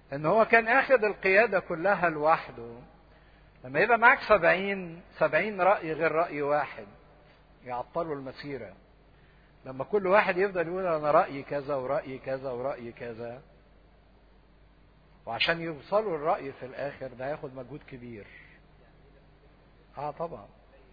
ان هو كان اخذ القيادة كلها لوحده لما يبقى معاك سبعين سبعين رأي غير رأي واحد يعطلوا المسيرة لما كل واحد يفضل يقول انا رأيي كذا ورأيي كذا ورأيي كذا وعشان يوصلوا الرأي في الاخر ده هياخد مجهود كبير اه طبعا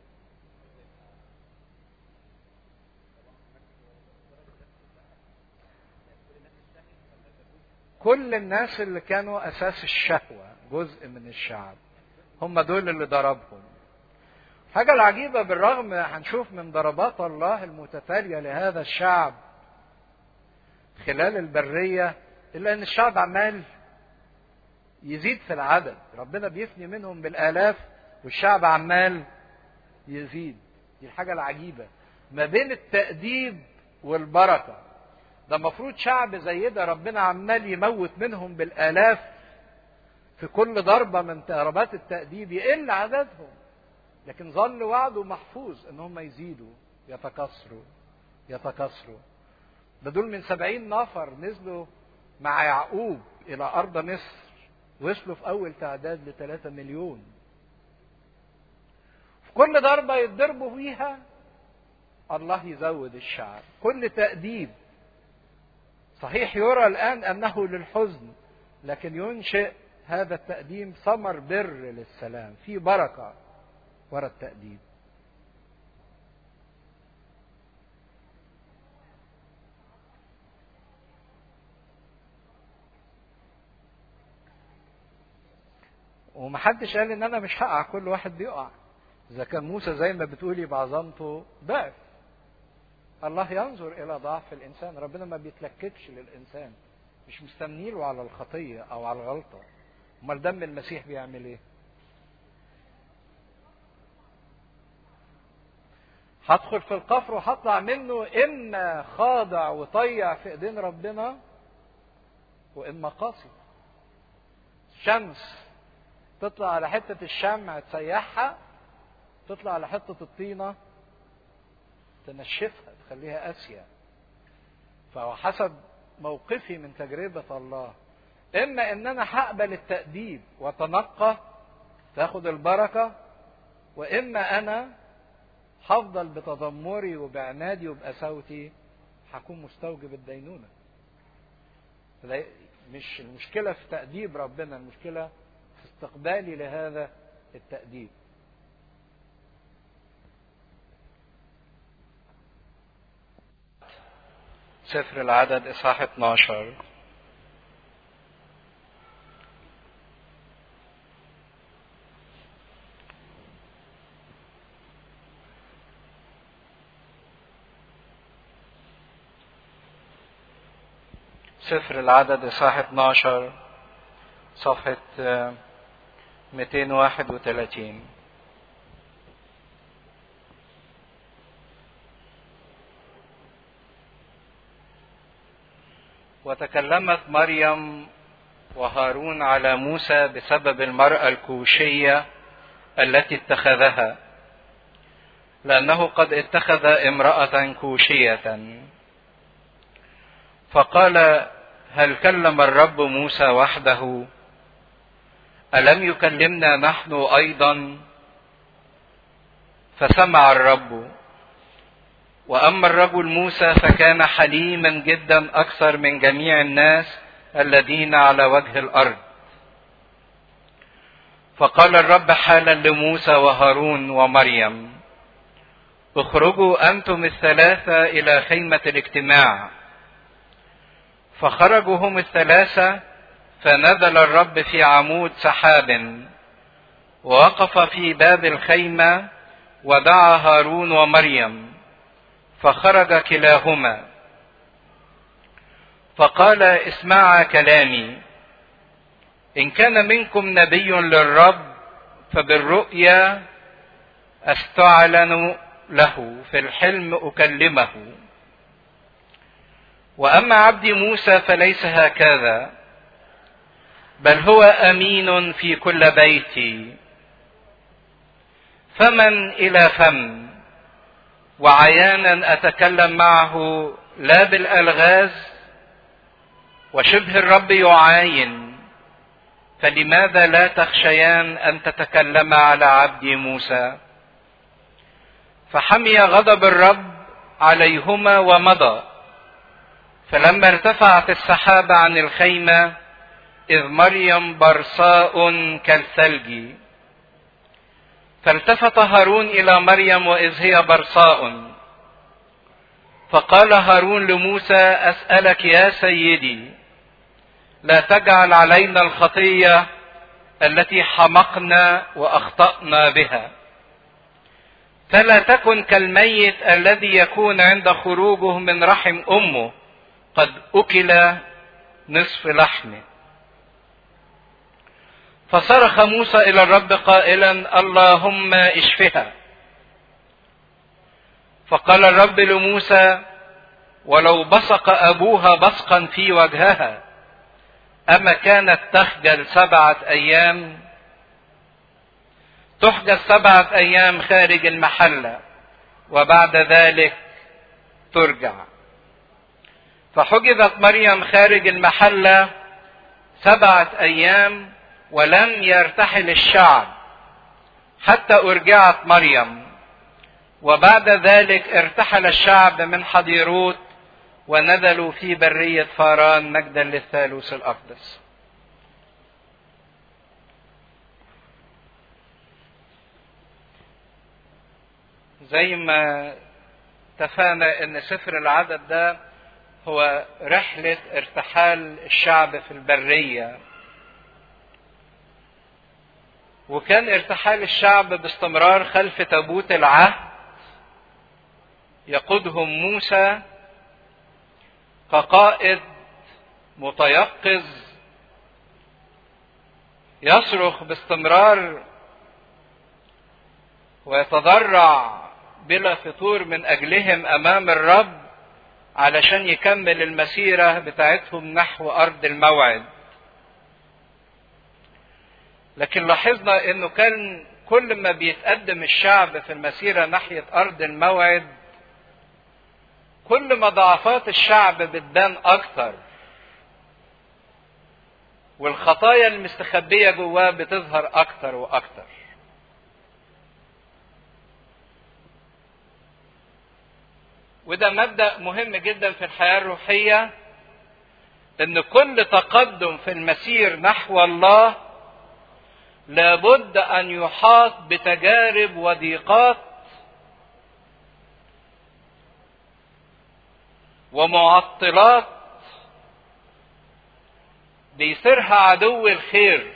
كل الناس اللي كانوا اساس الشهوة جزء من الشعب هم دول اللي ضربهم حاجة العجيبة بالرغم هنشوف من ضربات الله المتتالية لهذا الشعب خلال البرية إلا أن الشعب عمال يزيد في العدد ربنا بيفني منهم بالآلاف والشعب عمال يزيد دي الحاجة العجيبة ما بين التأديب والبركة ده المفروض شعب زي ده ربنا عمال يموت منهم بالآلاف في كل ضربة من ضربات التأديب يقل عددهم لكن ظل وعده محفوظ ان هم يزيدوا يتكاثروا يتكاثروا ده دول من سبعين نفر نزلوا مع يعقوب الى ارض مصر وصلوا في اول تعداد لثلاثة مليون في كل ضربة يتضربوا فيها الله يزود الشعب كل تأديب صحيح يرى الآن أنه للحزن لكن ينشئ هذا التقديم ثمر بر للسلام في بركة ورا التأديب ومحدش قال ان انا مش هقع كل واحد بيقع اذا كان موسى زي ما بتقولي بعظمته ضعف الله ينظر الى ضعف الانسان ربنا ما بيتلككش للانسان مش مستنيله على الخطيه او على الغلطه امال دم المسيح بيعمل ايه هدخل في القفر وهطلع منه اما خاضع وطيع في ايدين ربنا واما قاسي شمس تطلع على حتة الشمع تسيحها تطلع على حتة الطينة تنشفها تخليها قاسية فهو حسب موقفي من تجربة الله إما إن أنا هقبل التأديب وأتنقى تاخد البركة وإما أنا هفضل بتذمري وبعنادي وبقساوتي هكون مستوجب الدينونة مش المشكلة في تأديب ربنا المشكلة في استقبالي لهذا التأديب سفر العدد إصحاح 12 سفر العدد إصحاح 12 صفحة 231 وتكلمت مريم وهارون على موسى بسبب المرأة الكوشية التي اتخذها لأنه قد اتخذ امرأة كوشية فقال هل كلم الرب موسى وحده الم يكلمنا نحن ايضا فسمع الرب واما الرجل موسى فكان حليما جدا اكثر من جميع الناس الذين على وجه الارض فقال الرب حالا لموسى وهارون ومريم اخرجوا انتم الثلاثه الى خيمه الاجتماع فخرجوا هم الثلاثة فنزل الرب في عمود سحاب ووقف في باب الخيمة ودعا هارون ومريم فخرج كلاهما فقال اسمعا كلامي إن كان منكم نبي للرب فبالرؤيا استعلن له في الحلم أكلمه واما عبدي موسى فليس هكذا بل هو امين في كل بيتي فمن الى فم وعيانا اتكلم معه لا بالالغاز وشبه الرب يعاين فلماذا لا تخشيان ان تتكلما على عبدي موسى فحمي غضب الرب عليهما ومضى فلما ارتفعت السحابه عن الخيمه اذ مريم برصاء كالثلج فالتفت هارون الى مريم واذ هي برصاء فقال هارون لموسى اسالك يا سيدي لا تجعل علينا الخطيه التي حمقنا واخطانا بها فلا تكن كالميت الذي يكون عند خروجه من رحم امه قد اكل نصف لحمه فصرخ موسى الى الرب قائلا اللهم اشفها فقال الرب لموسى ولو بصق ابوها بصقا في وجهها اما كانت تخجل سبعه ايام تحجز سبعه ايام خارج المحله وبعد ذلك ترجع فحجزت مريم خارج المحله سبعه ايام ولم يرتحل الشعب حتى ارجعت مريم وبعد ذلك ارتحل الشعب من حضيروت ونزلوا في برية فاران مجدا للثالوث الأقدس زي ما اتفقنا ان سفر العدد ده هو رحلة ارتحال الشعب في البرية وكان ارتحال الشعب باستمرار خلف تابوت العهد يقودهم موسى كقائد متيقظ يصرخ باستمرار ويتضرع بلا فطور من اجلهم امام الرب علشان يكمل المسيره بتاعتهم نحو ارض الموعد لكن لاحظنا انه كان كل ما بيتقدم الشعب في المسيره ناحيه ارض الموعد كل ما ضعفات الشعب بتبان اكتر والخطايا المستخبيه جواه بتظهر اكتر واكتر وده مبدا مهم جدا في الحياه الروحيه ان كل تقدم في المسير نحو الله لابد ان يحاط بتجارب وضيقات ومعطلات بيصيرها عدو الخير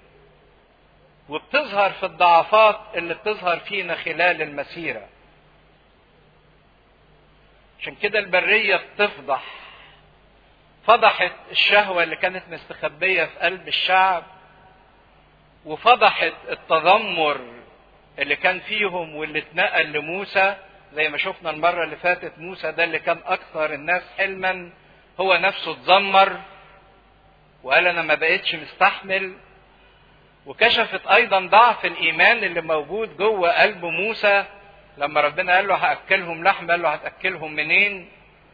وبتظهر في الضعفات اللي بتظهر فينا خلال المسيرة عشان كده البرية بتفضح فضحت الشهوة اللي كانت مستخبية في قلب الشعب وفضحت التذمر اللي كان فيهم واللي اتنقل لموسى زي ما شفنا المرة اللي فاتت موسى ده اللي كان أكثر الناس حلما هو نفسه اتذمر وقال أنا ما بقتش مستحمل وكشفت أيضا ضعف الإيمان اللي موجود جوه قلب موسى لما ربنا قال له هأكلهم لحم قال له هتأكلهم منين؟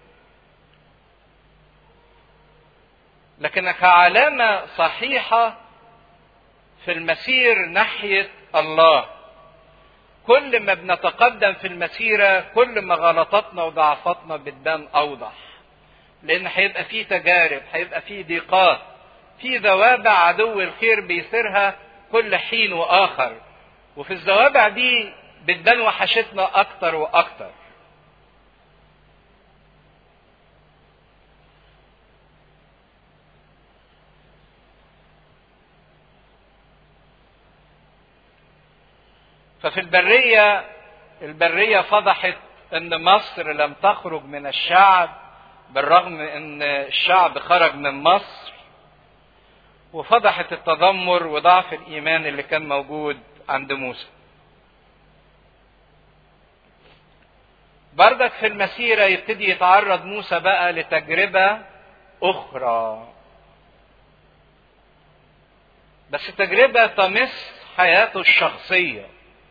لكن كعلامة صحيحة في المسير ناحية الله كل ما بنتقدم في المسيرة كل ما غلطاتنا وضعفاتنا بتبان أوضح لأن هيبقى في تجارب هيبقى في ضيقات في ذوابع عدو الخير بيصيرها كل حين وآخر وفي الذوابع دي بتبان وحشتنا أكتر وأكتر ففي البرية البرية فضحت ان مصر لم تخرج من الشعب بالرغم ان الشعب خرج من مصر وفضحت التذمر وضعف الايمان اللي كان موجود عند موسى بردك في المسيرة يبتدي يتعرض موسى بقى لتجربة أخرى بس تجربة تمس حياته الشخصية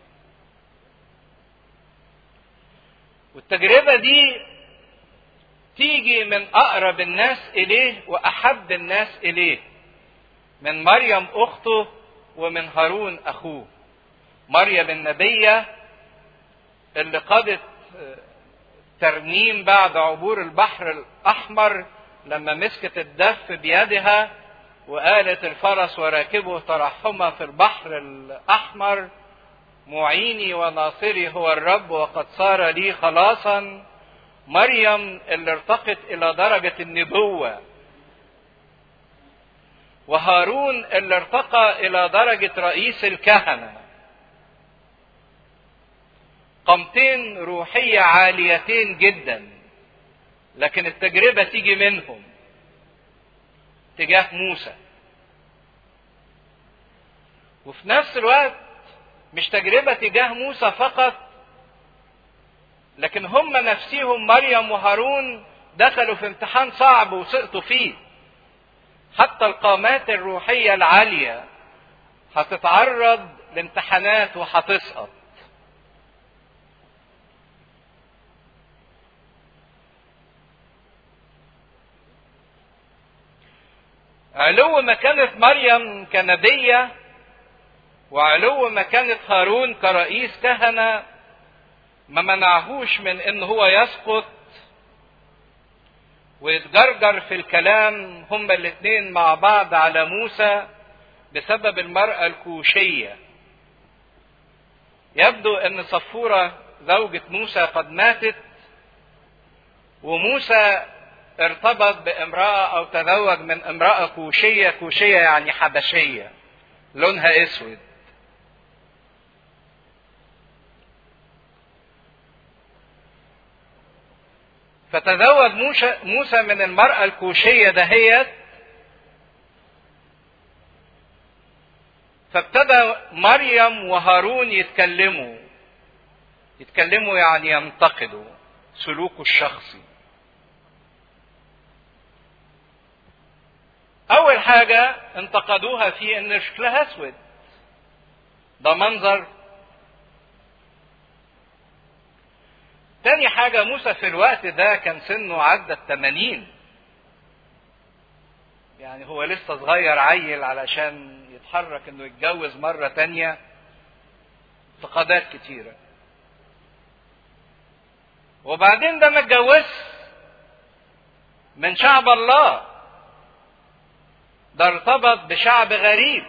والتجربة دي تيجي من أقرب الناس إليه وأحب الناس إليه من مريم اخته ومن هارون اخوه مريم النبيه اللي قادت ترنيم بعد عبور البحر الاحمر لما مسكت الدف بيدها وقالت الفرس وراكبه ترحما في البحر الاحمر معيني وناصري هو الرب وقد صار لي خلاصا مريم اللي ارتقت الى درجه النبوه وهارون اللي ارتقى الى درجه رئيس الكهنه قامتين روحيه عاليتين جدا لكن التجربه تيجي منهم تجاه موسى وفي نفس الوقت مش تجربه تجاه موسى فقط لكن هم نفسيهم مريم وهارون دخلوا في امتحان صعب وسقطوا فيه حتى القامات الروحيه العاليه هتتعرض لامتحانات وهتسقط علو مكانة مريم كنبية وعلو مكانة هارون كرئيس كهنة ما منعهوش من ان هو يسقط ويتجرجر في الكلام هما الاثنين مع بعض على موسى بسبب المرأة الكوشية يبدو ان صفورة زوجة موسى قد ماتت وموسى ارتبط بامرأة او تزوج من امرأة كوشية كوشية يعني حبشية لونها اسود فتزوج موسى من المرأة الكوشية دهيت فابتدى مريم وهارون يتكلموا يتكلموا يعني ينتقدوا سلوكه الشخصي أول حاجة انتقدوها في إن شكلها أسود ده منظر تاني حاجة موسى في الوقت ده كان سنه عدى التمانين يعني هو لسه صغير عيل علشان يتحرك انه يتجوز مرة تانية انتقادات كتيرة وبعدين ده ما اتجوزش من شعب الله ده ارتبط بشعب غريب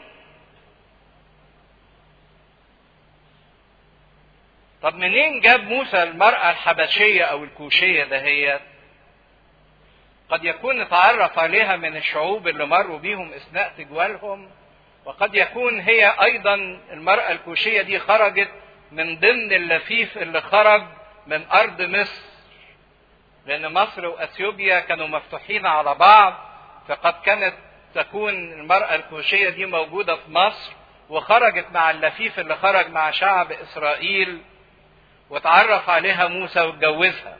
طب منين جاب موسى المرأة الحبشية أو الكوشية دهيت؟ قد يكون اتعرف عليها من الشعوب اللي مروا بيهم أثناء تجوالهم وقد يكون هي أيضا المرأة الكوشية دي خرجت من ضمن اللفيف اللي خرج من أرض مصر لأن مصر وأثيوبيا كانوا مفتوحين على بعض فقد كانت تكون المرأة الكوشية دي موجودة في مصر وخرجت مع اللفيف اللي خرج مع شعب إسرائيل واتعرف عليها موسى واتجوزها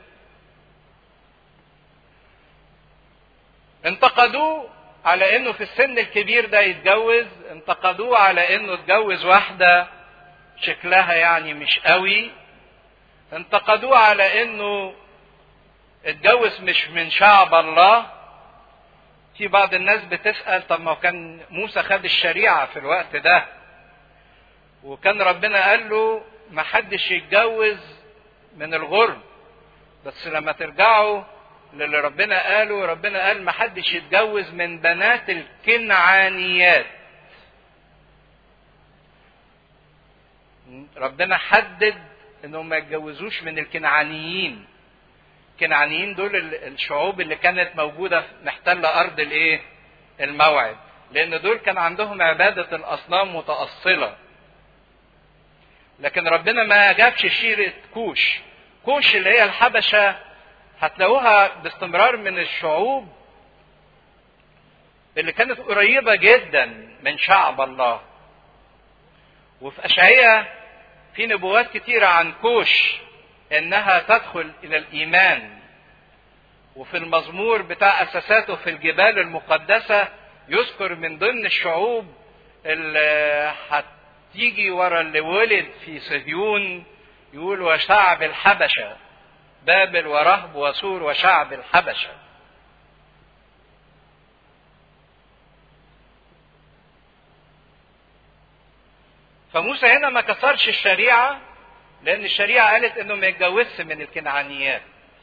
انتقدوه على انه في السن الكبير ده يتجوز انتقدوه على انه اتجوز واحدة شكلها يعني مش قوي انتقدوه على انه اتجوز مش من شعب الله في بعض الناس بتسأل طب ما كان موسى خد الشريعة في الوقت ده وكان ربنا قال له ما حدش يتجوز من الغرب بس لما ترجعوا للي ربنا قاله ربنا قال ما حدش يتجوز من بنات الكنعانيات ربنا حدد انهم ما يتجوزوش من الكنعانيين الكنعانيين دول الشعوب اللي كانت موجودة محتلة أرض الإيه؟ الموعد لأن دول كان عندهم عبادة الأصنام متأصلة لكن ربنا ما جابش شيرة كوش كوش اللي هي الحبشة هتلاقوها باستمرار من الشعوب اللي كانت قريبة جدا من شعب الله وفي أشعية في نبوات كتيرة عن كوش إنها تدخل إلى الإيمان وفي المزمور بتاع أساساته في الجبال المقدسة يذكر من ضمن الشعوب اللي هتيجي ورا اللي ولد في صهيون يقول وشعب الحبشة بابل ورهب وسور وشعب الحبشة فموسى هنا ما كسرش الشريعة لأن الشريعة قالت إنه ما يتجوزش من الكنعانيات.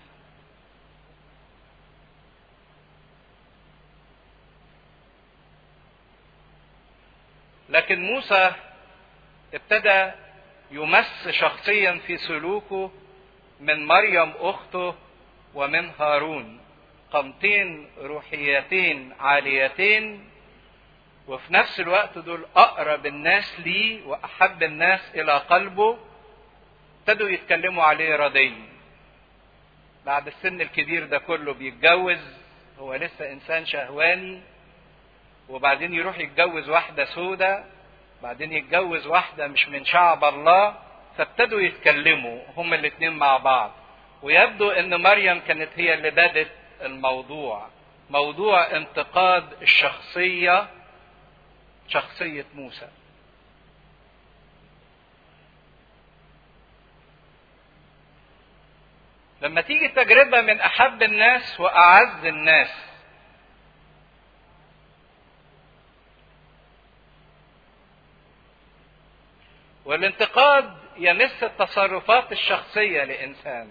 لكن موسى ابتدى يمس شخصيا في سلوكه من مريم اخته ومن هارون قامتين روحيتين عاليتين وفي نفس الوقت دول اقرب الناس ليه واحب الناس الى قلبه ابتدوا يتكلموا عليه ردي بعد السن الكبير ده كله بيتجوز هو لسه انسان شهواني وبعدين يروح يتجوز واحده سودة بعدين يتجوز واحده مش من شعب الله فابتدوا يتكلموا هما الاثنين مع بعض ويبدو ان مريم كانت هي اللي بدت الموضوع موضوع انتقاد الشخصيه شخصيه موسى لما تيجي تجربه من احب الناس واعز الناس والانتقاد يمس التصرفات الشخصيه لانسان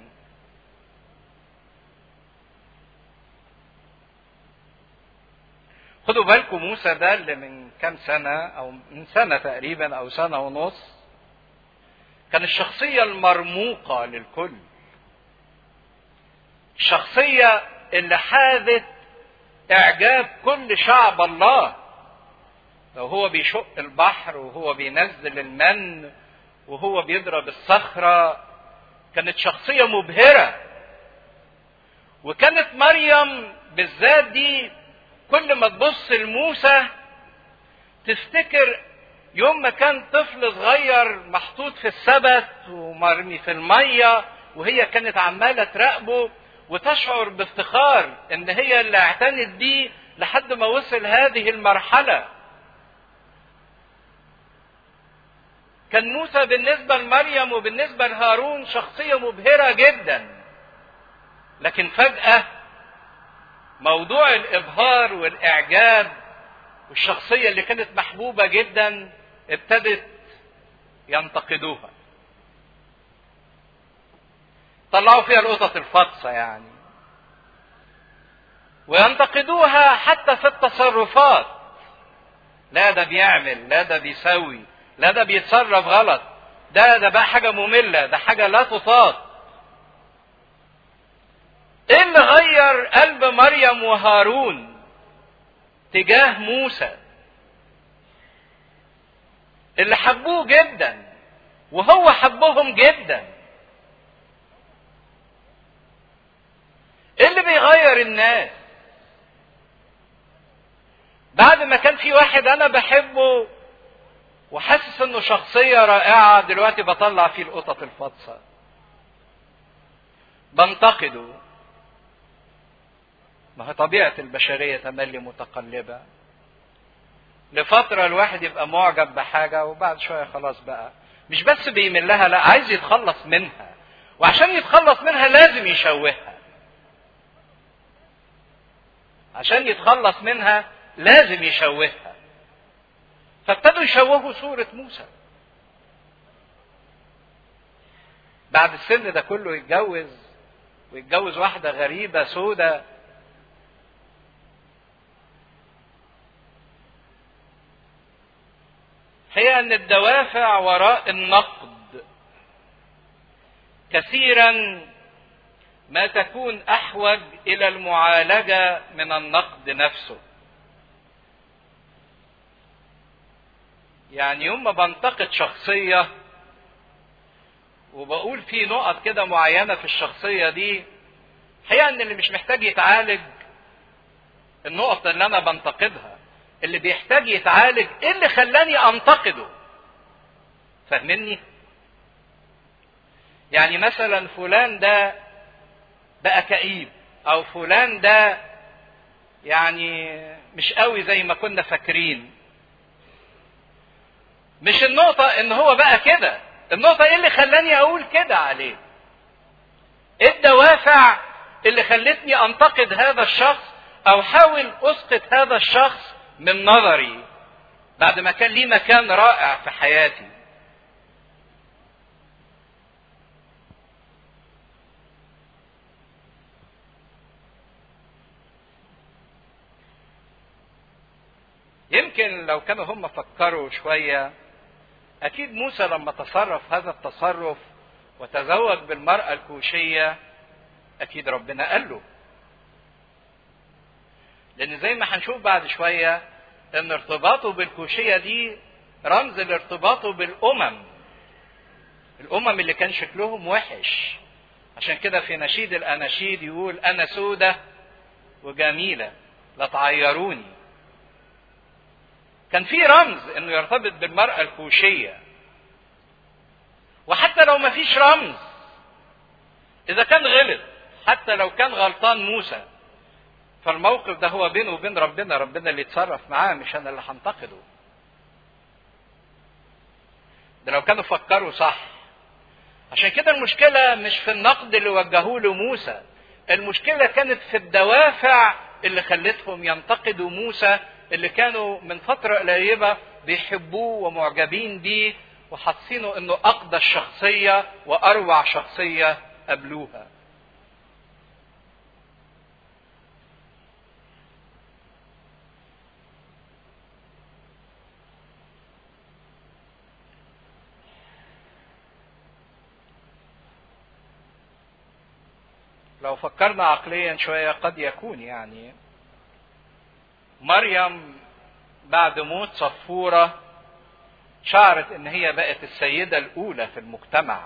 خدوا بالكم موسى ده اللي من كام سنة أو من سنة تقريبا أو سنة ونص كان الشخصية المرموقة للكل الشخصية اللي حاذت إعجاب كل شعب الله لو هو بيشق البحر وهو بينزل المن وهو بيضرب الصخرة كانت شخصية مبهرة وكانت مريم بالذات دي كل ما تبص لموسى تفتكر يوم ما كان طفل صغير محطوط في السبت ومرمي في المية وهي كانت عمالة تراقبه وتشعر بافتخار ان هي اللي اعتنت بيه لحد ما وصل هذه المرحلة كان موسى بالنسبة لمريم وبالنسبة لهارون شخصية مبهرة جدا لكن فجأة موضوع الابهار والاعجاب والشخصيه اللي كانت محبوبه جدا ابتدت ينتقدوها طلعوا فيها القطط الفطسه يعني وينتقدوها حتى في التصرفات لا ده بيعمل لا ده بيسوي لا ده بيتصرف غلط ده ده بقى حاجه ممله ده حاجه لا تطاق ايه اللي غير قلب مريم وهارون تجاه موسى اللي حبوه جدا وهو حبهم جدا ايه اللي بيغير الناس بعد ما كان في واحد انا بحبه وحاسس انه شخصية رائعة دلوقتي بطلع فيه القطط الفطسة بنتقده ما هي طبيعة البشرية تملي متقلبة لفترة الواحد يبقى معجب بحاجة وبعد شوية خلاص بقى مش بس بيميل لها لا عايز يتخلص منها وعشان يتخلص منها لازم يشوهها عشان يتخلص منها لازم يشوهها فابتدوا يشوهوا صورة موسى بعد السن ده كله يتجوز ويتجوز واحدة غريبة سودة هي ان الدوافع وراء النقد كثيرا ما تكون احوج الى المعالجه من النقد نفسه يعني يوم ما بنتقد شخصيه وبقول في نقط كده معينه في الشخصيه دي هي ان اللي مش محتاج يتعالج النقط اللي انا بنتقدها اللي بيحتاج يتعالج ايه اللي خلاني انتقده فاهمني يعني مثلا فلان ده بقى كئيب او فلان ده يعني مش قوي زي ما كنا فاكرين مش النقطة ان هو بقى كده النقطة ايه اللي خلاني اقول كده عليه ايه الدوافع اللي خلتني انتقد هذا الشخص او حاول اسقط هذا الشخص من نظري بعد ما كان ليه مكان رائع في حياتي يمكن لو كانوا هم فكروا شوية أكيد موسى لما تصرف هذا التصرف وتزوج بالمرأة الكوشية أكيد ربنا قال له لأن زي ما هنشوف بعد شوية إن ارتباطه بالكوشية دي رمز لارتباطه بالأمم الأمم اللي كان شكلهم وحش عشان كده في نشيد الأناشيد يقول أنا سودة وجميلة لا تعيروني كان في رمز انه يرتبط بالمرأة الكوشية وحتى لو ما فيش رمز اذا كان غلط حتى لو كان غلطان موسى فالموقف ده هو بينه وبين ربنا ربنا اللي يتصرف معاه مش انا اللي هنتقده ده لو كانوا فكروا صح عشان كده المشكلة مش في النقد اللي وجهوه لموسى المشكلة كانت في الدوافع اللي خلتهم ينتقدوا موسى اللي كانوا من فترة قريبة بيحبوه ومعجبين بيه وحاسينه انه اقدس شخصية واروع شخصية قابلوها. لو فكرنا عقليا شوية قد يكون يعني مريم بعد موت صفورة شعرت ان هي بقت السيدة الاولى في المجتمع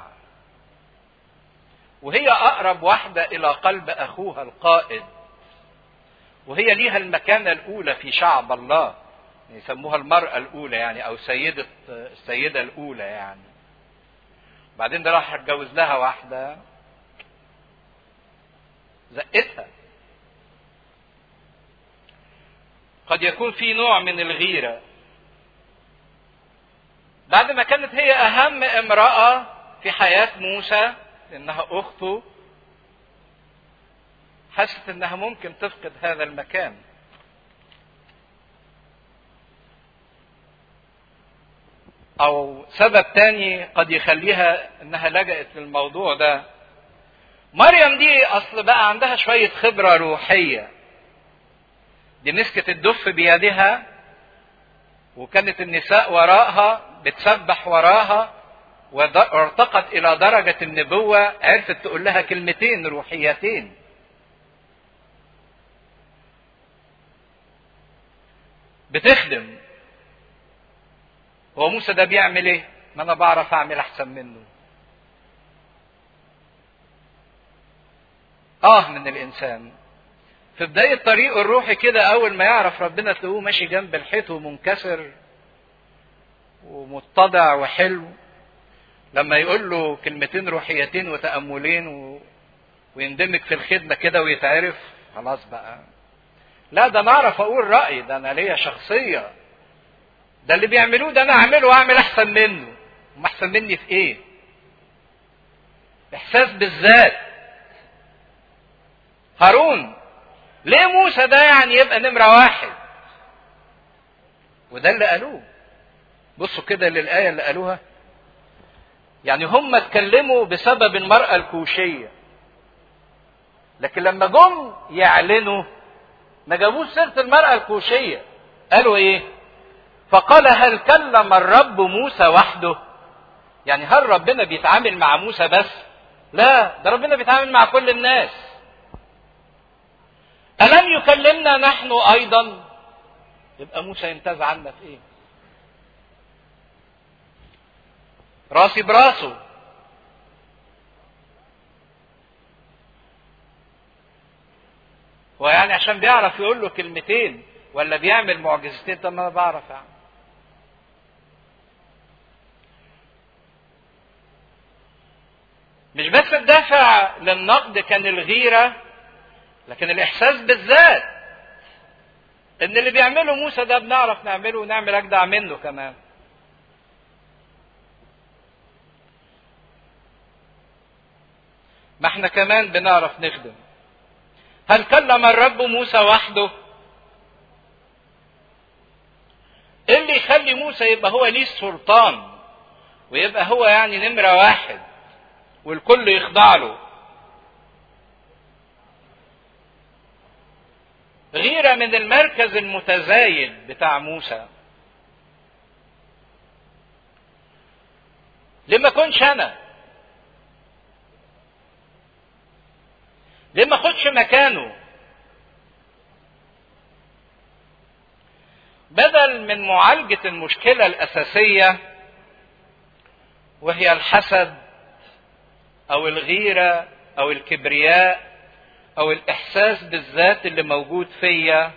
وهي اقرب واحدة الى قلب اخوها القائد وهي ليها المكانة الاولى في شعب الله يسموها المرأة الاولى يعني او سيدة السيدة الاولى يعني بعدين ده راح اتجوز لها واحدة زقتها قد يكون في نوع من الغيرة بعد ما كانت هي أهم امرأة في حياة موسى لأنها أخته حست أنها ممكن تفقد هذا المكان أو سبب تاني قد يخليها أنها لجأت للموضوع ده مريم دي أصل بقى عندها شوية خبرة روحية دي مسكت الدف بيدها وكانت النساء وراءها بتسبح وراها وارتقت الى درجة النبوة عرفت تقول لها كلمتين روحيتين بتخدم هو موسى ده بيعمل ايه ما انا بعرف اعمل احسن منه اه من الانسان في بداية طريقه الروحي كده أول ما يعرف ربنا تلاقوه ماشي جنب الحيط ومنكسر ومتضع وحلو لما يقول له كلمتين روحيتين وتأملين و... ويندمج في الخدمة كده ويتعرف خلاص بقى لا ده أنا أعرف أقول رأيي ده أنا ليا شخصية ده اللي بيعملوه ده أنا أعمله وأعمل أحسن منه هم أحسن مني في إيه؟ إحساس بالذات هارون ليه موسى ده يعني يبقى نمرة واحد وده اللي قالوه بصوا كده للآية اللي قالوها يعني هم اتكلموا بسبب المرأة الكوشية لكن لما جم يعلنوا ما جابوش سيرة المرأة الكوشية قالوا ايه فقال هل كلم الرب موسى وحده يعني هل ربنا بيتعامل مع موسى بس لا ده ربنا بيتعامل مع كل الناس ألم يكلمنا نحن أيضا يبقى موسى يمتاز عنا في إيه راسي براسه هو يعني عشان بيعرف يقول له كلمتين ولا بيعمل معجزتين طب ما انا بعرف يعني. مش بس الدافع للنقد كان الغيره لكن الاحساس بالذات ان اللي بيعمله موسى ده بنعرف نعمله ونعمل اجدع منه كمان ما احنا كمان بنعرف نخدم هل كلم الرب موسى وحده ايه اللي يخلي موسى يبقى هو ليه السلطان ويبقى هو يعني نمرة واحد والكل يخضع له غيرة من المركز المتزايد بتاع موسى لما كنش انا ليه ما اخدش مكانه بدل من معالجة المشكلة الأساسية وهي الحسد أو الغيرة أو الكبرياء أو الإحساس بالذات اللي موجود فيا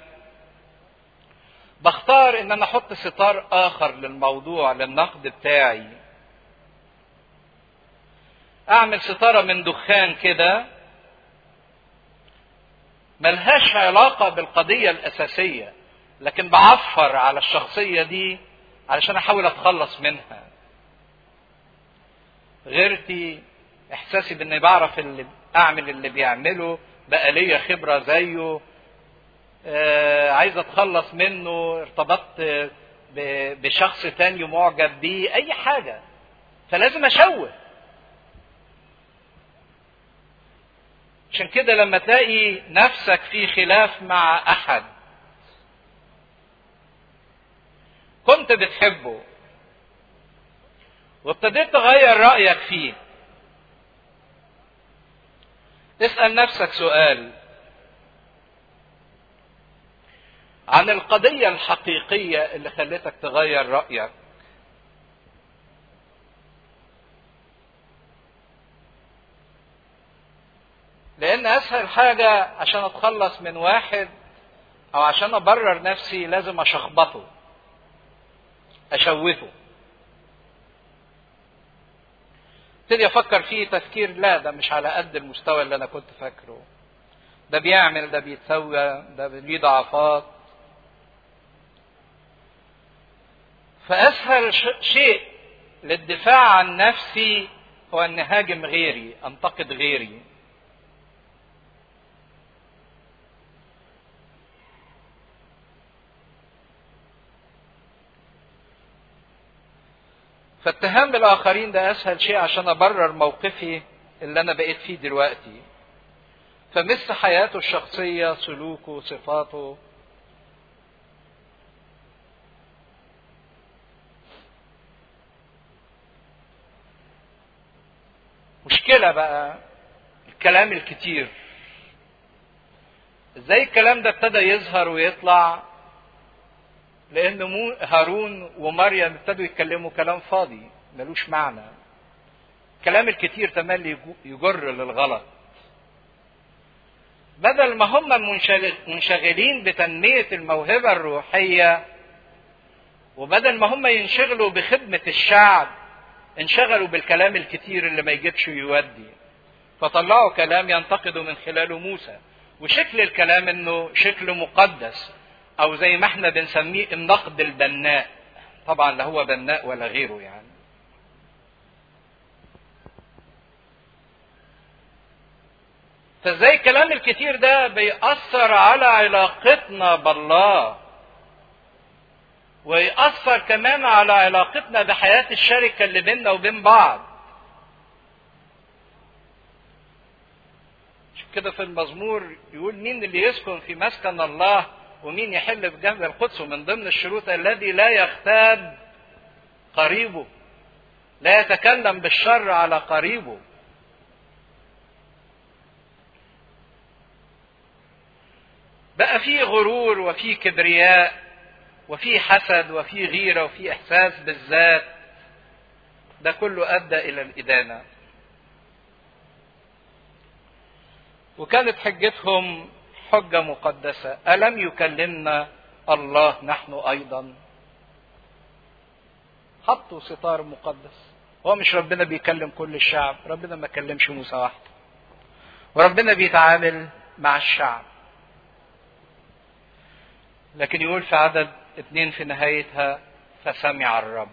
بختار إن أنا أحط ستار آخر للموضوع للنقد بتاعي أعمل ستارة من دخان كده ملهاش علاقة بالقضية الأساسية لكن بعفر على الشخصية دي علشان أحاول أتخلص منها غيرتي إحساسي بإني بعرف اللي أعمل اللي بيعمله بقى ليا خبرة زيه آه عايز أتخلص منه ارتبطت بشخص تاني معجب بيه أي حاجة فلازم أشوه عشان كده لما تلاقي نفسك في خلاف مع احد كنت بتحبه وابتديت تغير رايك فيه اسال نفسك سؤال عن القضيه الحقيقيه اللي خلتك تغير رايك لان اسهل حاجه عشان اتخلص من واحد او عشان ابرر نفسي لازم اشخبطه اشوهه ابتدي افكر فيه تفكير لا ده مش على قد المستوى اللي انا كنت فاكره ده بيعمل ده بيتسوى ده ليه ضعفات فاسهل شيء للدفاع عن نفسي هو ان هاجم غيري انتقد غيري فاتهام الاخرين ده اسهل شيء عشان ابرر موقفي اللي انا بقيت فيه دلوقتي فمس حياته الشخصيه سلوكه صفاته مشكله بقى الكلام الكتير ازاي الكلام ده ابتدى يظهر ويطلع لان هارون ومريم ابتدوا يتكلموا كلام فاضي ملوش معنى الكلام الكتير تملي يجر للغلط بدل ما هم منشغلين بتنمية الموهبة الروحية وبدل ما هم ينشغلوا بخدمة الشعب انشغلوا بالكلام الكتير اللي ما يجيبش يودي فطلعوا كلام ينتقدوا من خلاله موسى وشكل الكلام انه شكل مقدس او زي ما احنا بنسميه النقد البناء طبعا لا هو بناء ولا غيره يعني فازاي الكلام الكتير ده بيأثر على علاقتنا بالله ويأثر كمان على علاقتنا بحياة الشركة اللي بيننا وبين بعض كده في المزمور يقول مين اللي يسكن في مسكن الله ومين يحل بجنب القدس ومن ضمن الشروط الذي لا يغتاب قريبه لا يتكلم بالشر على قريبه بقى في غرور وفي كبرياء وفي حسد وفي غيرة وفي إحساس بالذات ده كله أدى إلى الإدانة وكانت حجتهم حجة مقدسة ألم يكلمنا الله نحن أيضا حطوا ستار مقدس هو مش ربنا بيكلم كل الشعب ربنا ما كلمش موسى وحده وربنا بيتعامل مع الشعب لكن يقول في عدد اتنين في نهايتها فسمع الرب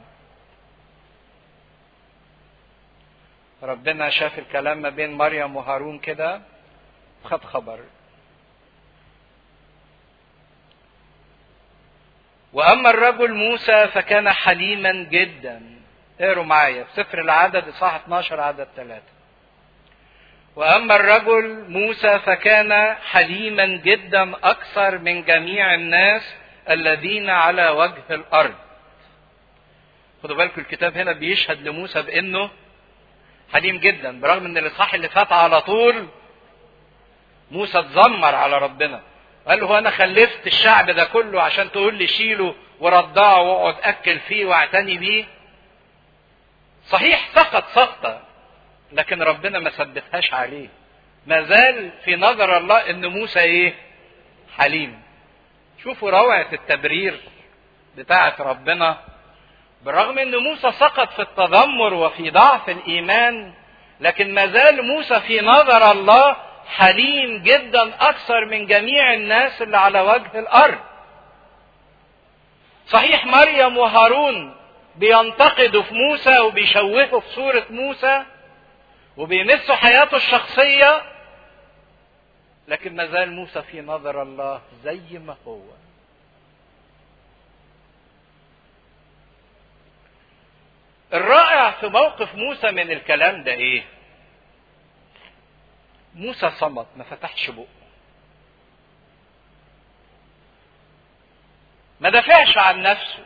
ربنا شاف الكلام ما بين مريم وهارون كده خد خبر واما الرجل موسى فكان حليما جدا اقروا معايا في سفر العدد اصحاح 12 عدد 3 واما الرجل موسى فكان حليما جدا اكثر من جميع الناس الذين على وجه الارض خدوا بالكم الكتاب هنا بيشهد لموسى بانه حليم جدا برغم ان الاصحاح اللي فات على طول موسى اتذمر على ربنا قال له انا خلفت الشعب ده كله عشان تقول لي شيله ورضعه واقعد اكل فيه واعتني بيه صحيح سقط سقطه لكن ربنا ما ثبتهاش عليه ما زال في نظر الله ان موسى ايه حليم شوفوا روعه التبرير بتاعه ربنا بالرغم ان موسى سقط في التذمر وفي ضعف الايمان لكن ما زال موسى في نظر الله حليم جدا اكثر من جميع الناس اللي على وجه الارض صحيح مريم وهارون بينتقدوا في موسى وبيشوهوا في صورة موسى وبيمسوا حياته الشخصية لكن ما زال موسى في نظر الله زي ما هو الرائع في موقف موسى من الكلام ده ايه موسى صمت ما فتحش بقه ما دافعش عن نفسه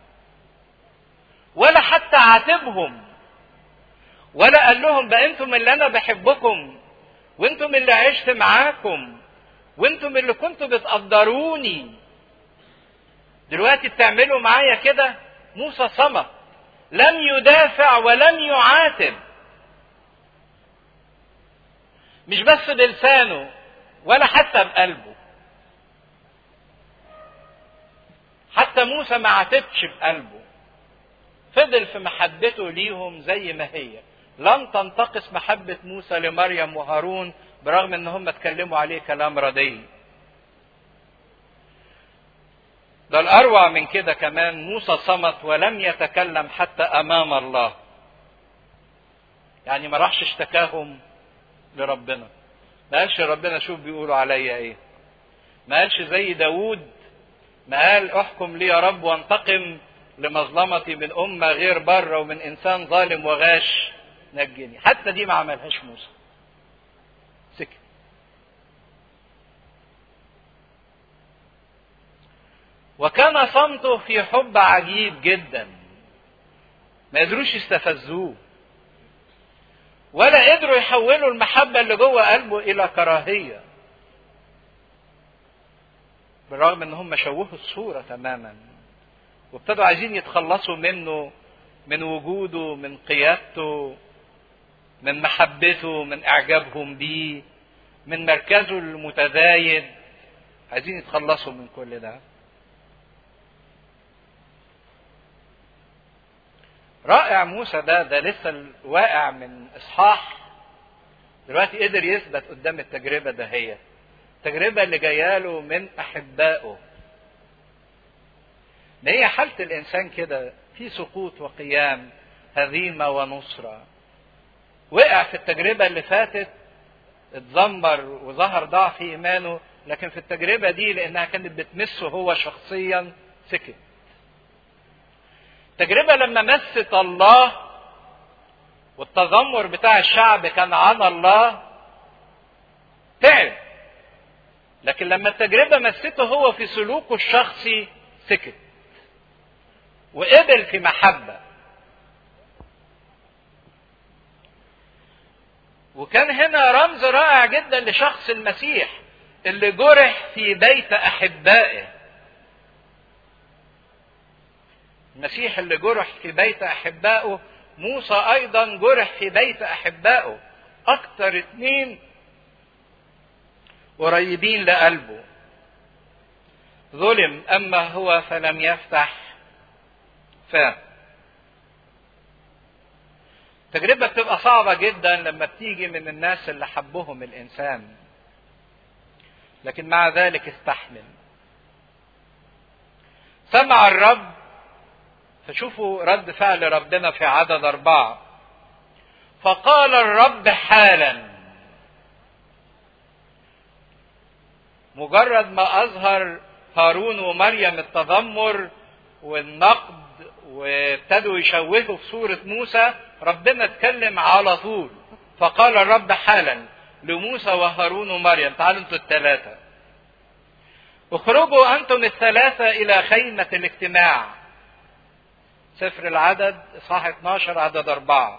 ولا حتى عاتبهم ولا قال لهم بقى انتم اللي انا بحبكم وانتم اللي عشت معاكم وانتم اللي كنتوا بتقدروني دلوقتي بتعملوا معايا كده موسى صمت لم يدافع ولم يعاتب مش بس بلسانه ولا حتى بقلبه حتى موسى ما عاتبش بقلبه فضل في محبته ليهم زي ما هي لم تنتقص محبة موسى لمريم وهارون برغم ان هم اتكلموا عليه كلام ردي ده الاروع من كده كمان موسى صمت ولم يتكلم حتى امام الله يعني ما راحش اشتكاهم لربنا ما قالش ربنا شوف بيقولوا عليا ايه ما قالش زي داوود ما قال احكم لي يا رب وانتقم لمظلمتي من أمة غير بره ومن إنسان ظالم وغاش نجني حتى دي ما عملهاش موسى سكت وكان صمته في حب عجيب جدا ما قدروش يستفزوه ولا قدروا يحولوا المحبة اللي جوه قلبه إلى كراهية بالرغم ان هم شوهوا الصورة تماما وابتدوا عايزين يتخلصوا منه من وجوده من قيادته من محبته من اعجابهم بيه من مركزه المتزايد عايزين يتخلصوا من كل ده رائع موسى ده ده لسه واقع من اصحاح دلوقتي قدر يثبت قدام التجربه ده هي التجربه اللي جايه له من احبائه ما هي حالة الإنسان كده في سقوط وقيام هزيمة ونصرة وقع في التجربة اللي فاتت اتذمر وظهر ضعف في إيمانه لكن في التجربة دي لأنها كانت بتمسه هو شخصيا سكت التجربة لما مست الله والتذمر بتاع الشعب كان عن الله تعب لكن لما التجربة مسته هو في سلوكه الشخصي سكت وقبل في محبة وكان هنا رمز رائع جدا لشخص المسيح اللي جرح في بيت أحبائه المسيح اللي جرح في بيت أحبائه موسى أيضا جرح في بيت أحبائه أكتر اتنين قريبين لقلبه ظلم أما هو فلم يفتح فاه تجربة بتبقى صعبة جدا لما بتيجي من الناس اللي حبهم الإنسان لكن مع ذلك استحمل سمع الرب فشوفوا رد فعل ربنا في عدد أربعة فقال الرب حالا مجرد ما أظهر هارون ومريم التذمر والنقد وابتدوا يشوهوا في صورة موسى ربنا اتكلم على طول فقال الرب حالا لموسى وهارون ومريم تعالوا انتوا الثلاثة اخرجوا انتم الثلاثة الى خيمة الاجتماع سفر العدد اصحاح 12 عدد أربعة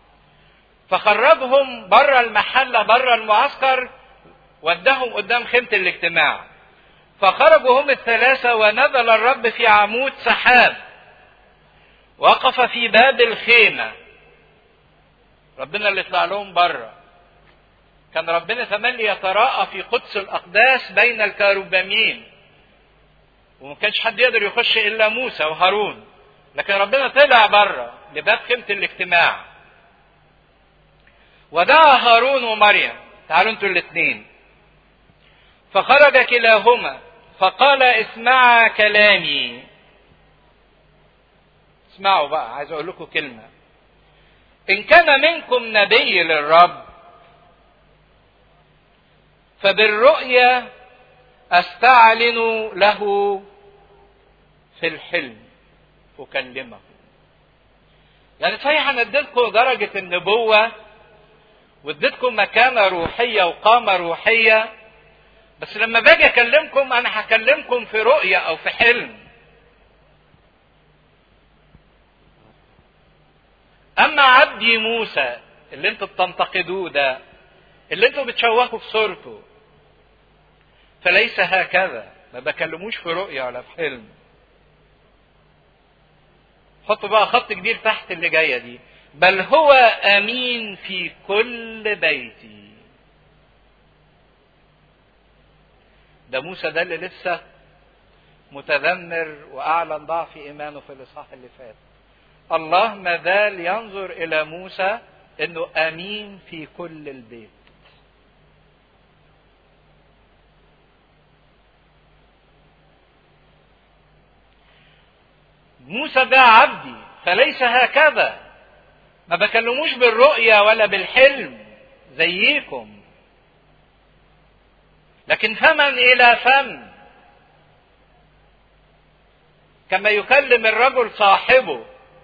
فخرجهم بره المحلة بره المعسكر ودهم قدام خيمة الاجتماع فخرجوا هم الثلاثة ونزل الرب في عمود سحاب وقف في باب الخيمة ربنا اللي طلع لهم بره كان ربنا تملي يتراءى في قدس الأقداس بين الكاروبامين وما كانش حد يقدر يخش إلا موسى وهارون لكن ربنا طلع بره لباب خيمة الاجتماع ودعا هارون ومريم تعالوا انتوا الاثنين فخرج كلاهما فقال اسمعا كلامي اسمعوا بقى عايز اقول لكم كلمه ان كان منكم نبي للرب فبالرؤيا استعلن له في الحلم اكلمه يعني صحيح انا اديتكم درجه النبوه واديتكم مكانه روحيه وقامه روحيه بس لما باجي اكلمكم انا هكلمكم في رؤيه او في حلم اما عبدي موسى اللي انتوا بتنتقدوه ده اللي انتوا بتشوهوا في صورته فليس هكذا ما بكلموش في رؤية ولا في حلم حطوا بقى خط كبير تحت اللي جاية دي بل هو امين في كل بيتي ده موسى ده اللي لسه متذمر واعلن ضعف ايمانه في الاصحاح اللي فات الله ما زال ينظر الى موسى انه امين في كل البيت موسى ده عبدي فليس هكذا ما بكلموش بالرؤية ولا بالحلم زيكم لكن فما إلى فم كما يكلم الرجل صاحبه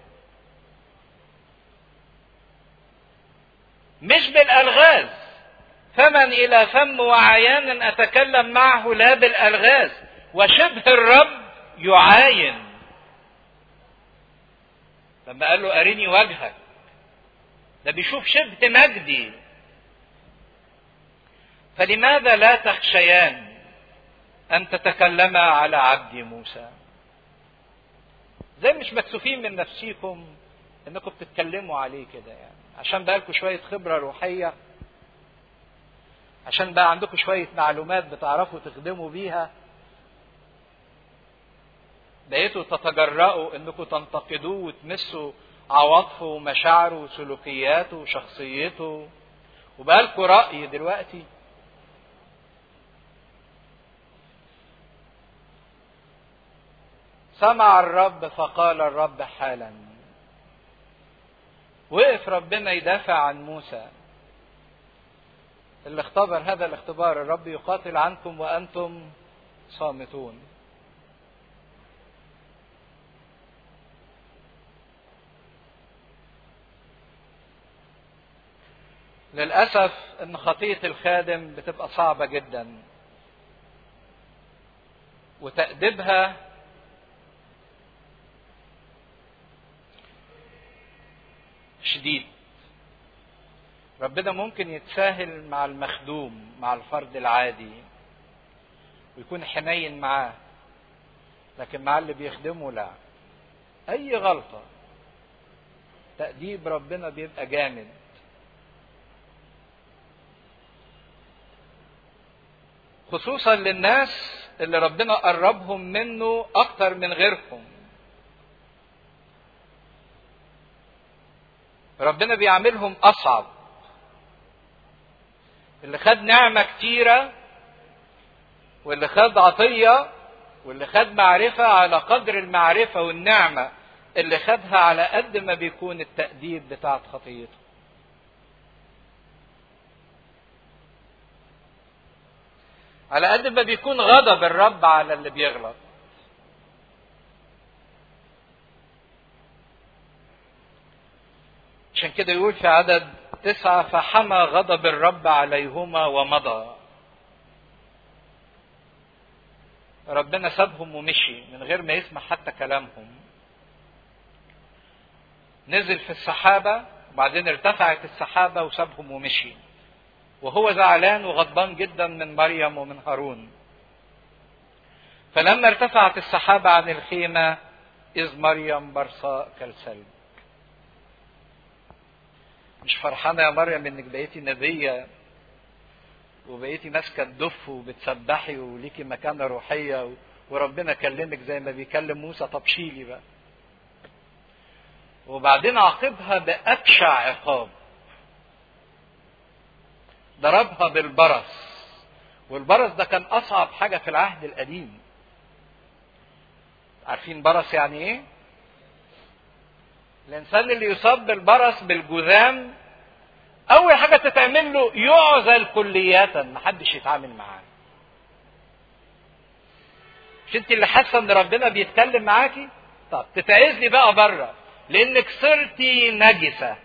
مش بالألغاز فمن إلى فم وعيان أتكلم معه لا بالألغاز وشبه الرب يعاين لما قال له أريني وجهك ده بيشوف شبه مجدي فلماذا لا تخشيان أن تتكلما على عبد موسى زي مش مكسوفين من نفسيكم انكم بتتكلموا عليه كده يعني عشان بقى لكم شويه خبره روحيه عشان بقى عندكم شويه معلومات بتعرفوا تخدموا بيها بقيتوا تتجرأوا انكم تنتقدوه وتمسوا عواطفه ومشاعره وسلوكياته وشخصيته وبقى لكم رأي دلوقتي سمع الرب فقال الرب حالا وقف ربنا يدافع عن موسى اللي اختبر هذا الاختبار الرب يقاتل عنكم وانتم صامتون للاسف ان خطيه الخادم بتبقى صعبه جدا وتأديبها شديد ربنا ممكن يتساهل مع المخدوم مع الفرد العادي ويكون حنين معاه لكن مع اللي بيخدمه لا اي غلطه تأديب ربنا بيبقى جامد خصوصا للناس اللي ربنا قربهم منه اكتر من غيرهم ربنا بيعملهم اصعب اللي خد نعمه كتيره واللي خد عطيه واللي خد معرفه على قدر المعرفه والنعمه اللي خدها على قد ما بيكون التأديب بتاعت خطيته على قد ما بيكون غضب الرب على اللي بيغلط عشان كده يقول في عدد تسعة فحمى غضب الرب عليهما ومضى ربنا سابهم ومشي من غير ما يسمع حتى كلامهم نزل في السحابة وبعدين ارتفعت السحابة وسابهم ومشي وهو زعلان وغضبان جدا من مريم ومن هارون فلما ارتفعت السحابة عن الخيمة إذ مريم برصاء كالثلج مش فرحانة يا مريم إنك بقيتي نبية وبقيتي ماسكة الدف وبتسبحي وليكي مكانة روحية وربنا كلمك زي ما بيكلم موسى طب شيلي بقى وبعدين عاقبها بأبشع عقاب ضربها بالبرص والبرص ده كان أصعب حاجة في العهد القديم عارفين برص يعني ايه الانسان اللي يصاب بالبرص بالجذام اول حاجه تتعمل له يعزل كلياتا محدش يتعامل معاه مش انت اللي حاسه ان ربنا بيتكلم معاكي طب تتعزلي بقى بره لانك صرتي نجسه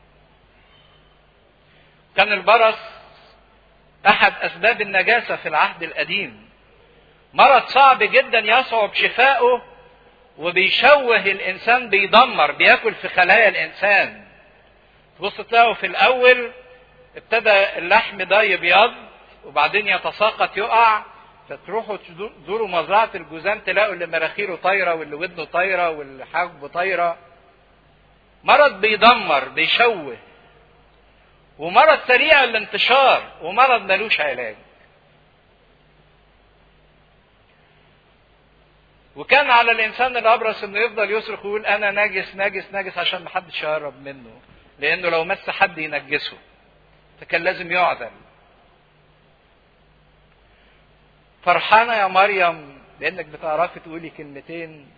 كان البرص احد اسباب النجاسه في العهد القديم مرض صعب جدا يصعب شفاؤه وبيشوه الانسان بيدمر بياكل في خلايا الانسان تبص تلاقوا في الاول ابتدى اللحم ده يبيض وبعدين يتساقط يقع فتروحوا تزوروا مزرعه الجذام تلاقوا اللي مراخيره طايره واللي ودنه طايره واللي حاجبه طايره مرض بيدمر بيشوه ومرض سريع الانتشار ومرض ملوش علاج وكان على الانسان الابرص انه يفضل يصرخ ويقول انا ناجس ناجس ناجس عشان ما حدش يقرب منه لانه لو مس حد ينجسه فكان لازم يعدل فرحانه يا مريم لانك بتعرفي تقولي كلمتين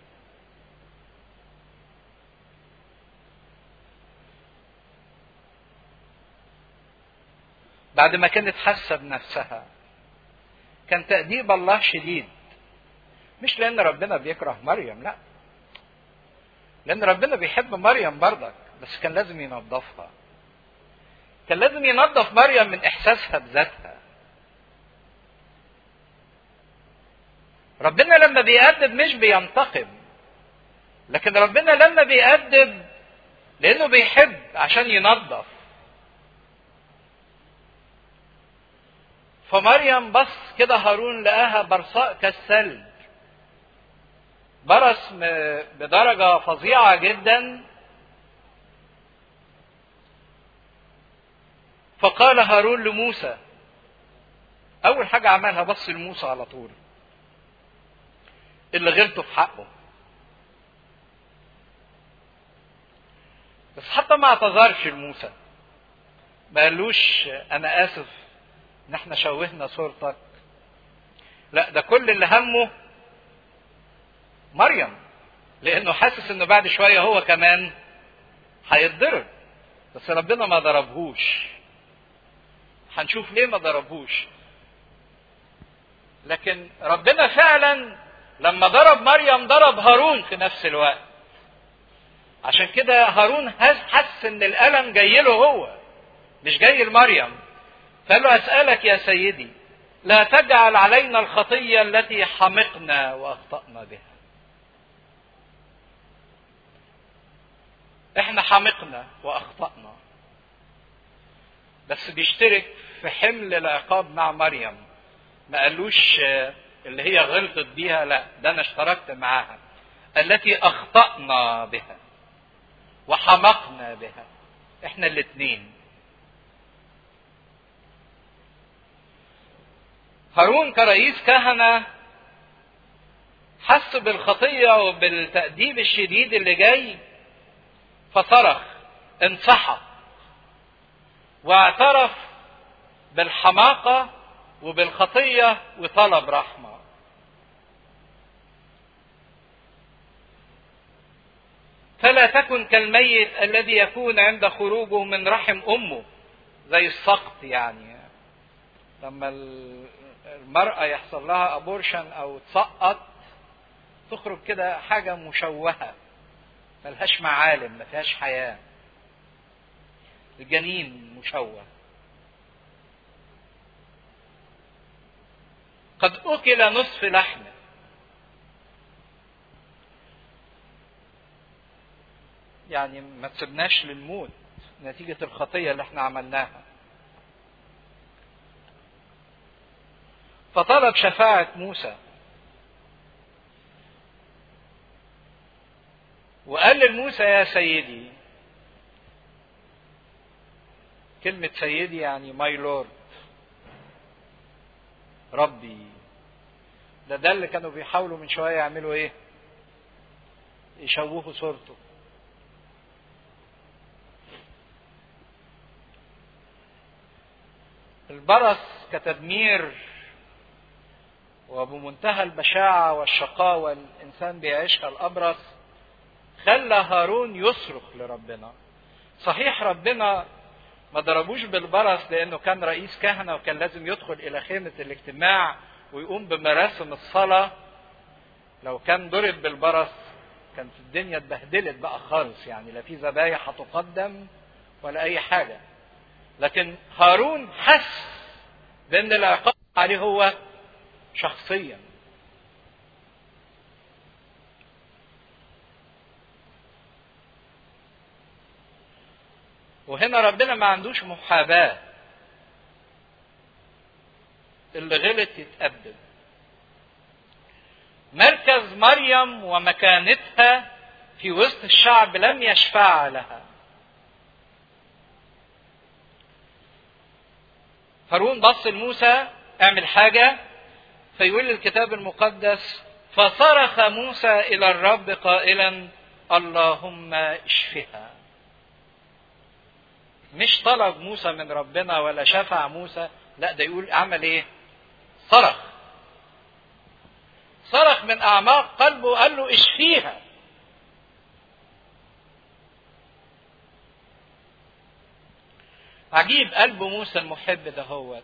بعد ما كانت حاسه بنفسها كان تأديب الله شديد مش لان ربنا بيكره مريم لا لان ربنا بيحب مريم برضك بس كان لازم ينظفها كان لازم ينظف مريم من احساسها بذاتها ربنا لما بيأدب مش بينتقم لكن ربنا لما بيأدب لانه بيحب عشان ينظف فمريم بص كده هارون لقاها برصاء كالثلج برص بدرجة فظيعة جدا فقال هارون لموسى أول حاجة عملها بص لموسى على طول اللي غلطه في حقه بس حتى ما اعتذرش لموسى ما قالوش أنا آسف إن احنا شوهنا صورتك لا ده كل اللي همه مريم لانه حاسس انه بعد شويه هو كمان هيتضرب بس ربنا ما ضربهوش هنشوف ليه ما ضربهوش لكن ربنا فعلا لما ضرب مريم ضرب هارون في نفس الوقت عشان كده هارون حس ان الالم جاي له هو مش جاي لمريم فقال له اسالك يا سيدي لا تجعل علينا الخطيه التي حمقنا واخطانا بها احنا حمقنا واخطانا بس بيشترك في حمل العقاب مع مريم ما قالوش اللي هي غلطت بيها لا ده انا اشتركت معاها التي اخطانا بها وحمقنا بها احنا الاثنين هارون كرئيس كهنه حس بالخطيه وبالتاديب الشديد اللي جاي فصرخ انصحى واعترف بالحماقة وبالخطية وطلب رحمة فلا تكن كالميت الذي يكون عند خروجه من رحم أمه زي السقط يعني لما المرأة يحصل لها أبورشن أو تسقط تخرج كده حاجة مشوهة ملهاش معالم ما فيهاش حياة الجنين مشوه قد أكل نصف لحمه يعني ما تسبناش للموت نتيجة الخطية اللي احنا عملناها فطلب شفاعة موسى وقال لموسى يا سيدي كلمة سيدي يعني ماي لورد ربي ده ده اللي كانوا بيحاولوا من شوية يعملوا ايه يشوهوا صورته البرص كتدمير وبمنتهى البشاعة والشقاوة الإنسان بيعيشها الأبرص خلى هارون يصرخ لربنا صحيح ربنا ما ضربوش بالبرص لأنه كان رئيس كهنة وكان لازم يدخل إلى خيمة الاجتماع ويقوم بمراسم الصلاة لو كان ضرب بالبرص كانت الدنيا اتبهدلت بقى خالص يعني لا في ذبايح هتقدم ولا أي حاجة لكن هارون حس بأن العقاب عليه هو شخصيا وهنا ربنا ما عندوش محاباة اللي غلط يتأدب مركز مريم ومكانتها في وسط الشعب لم يشفع لها هارون بص لموسى اعمل حاجة فيقول الكتاب المقدس فصرخ موسى إلى الرب قائلا اللهم اشفها مش طلب موسى من ربنا ولا شفع موسى لا ده يقول عمل ايه صرخ صرخ من اعماق قلبه قال له اشفيها عجيب قلب موسى المحب ده هو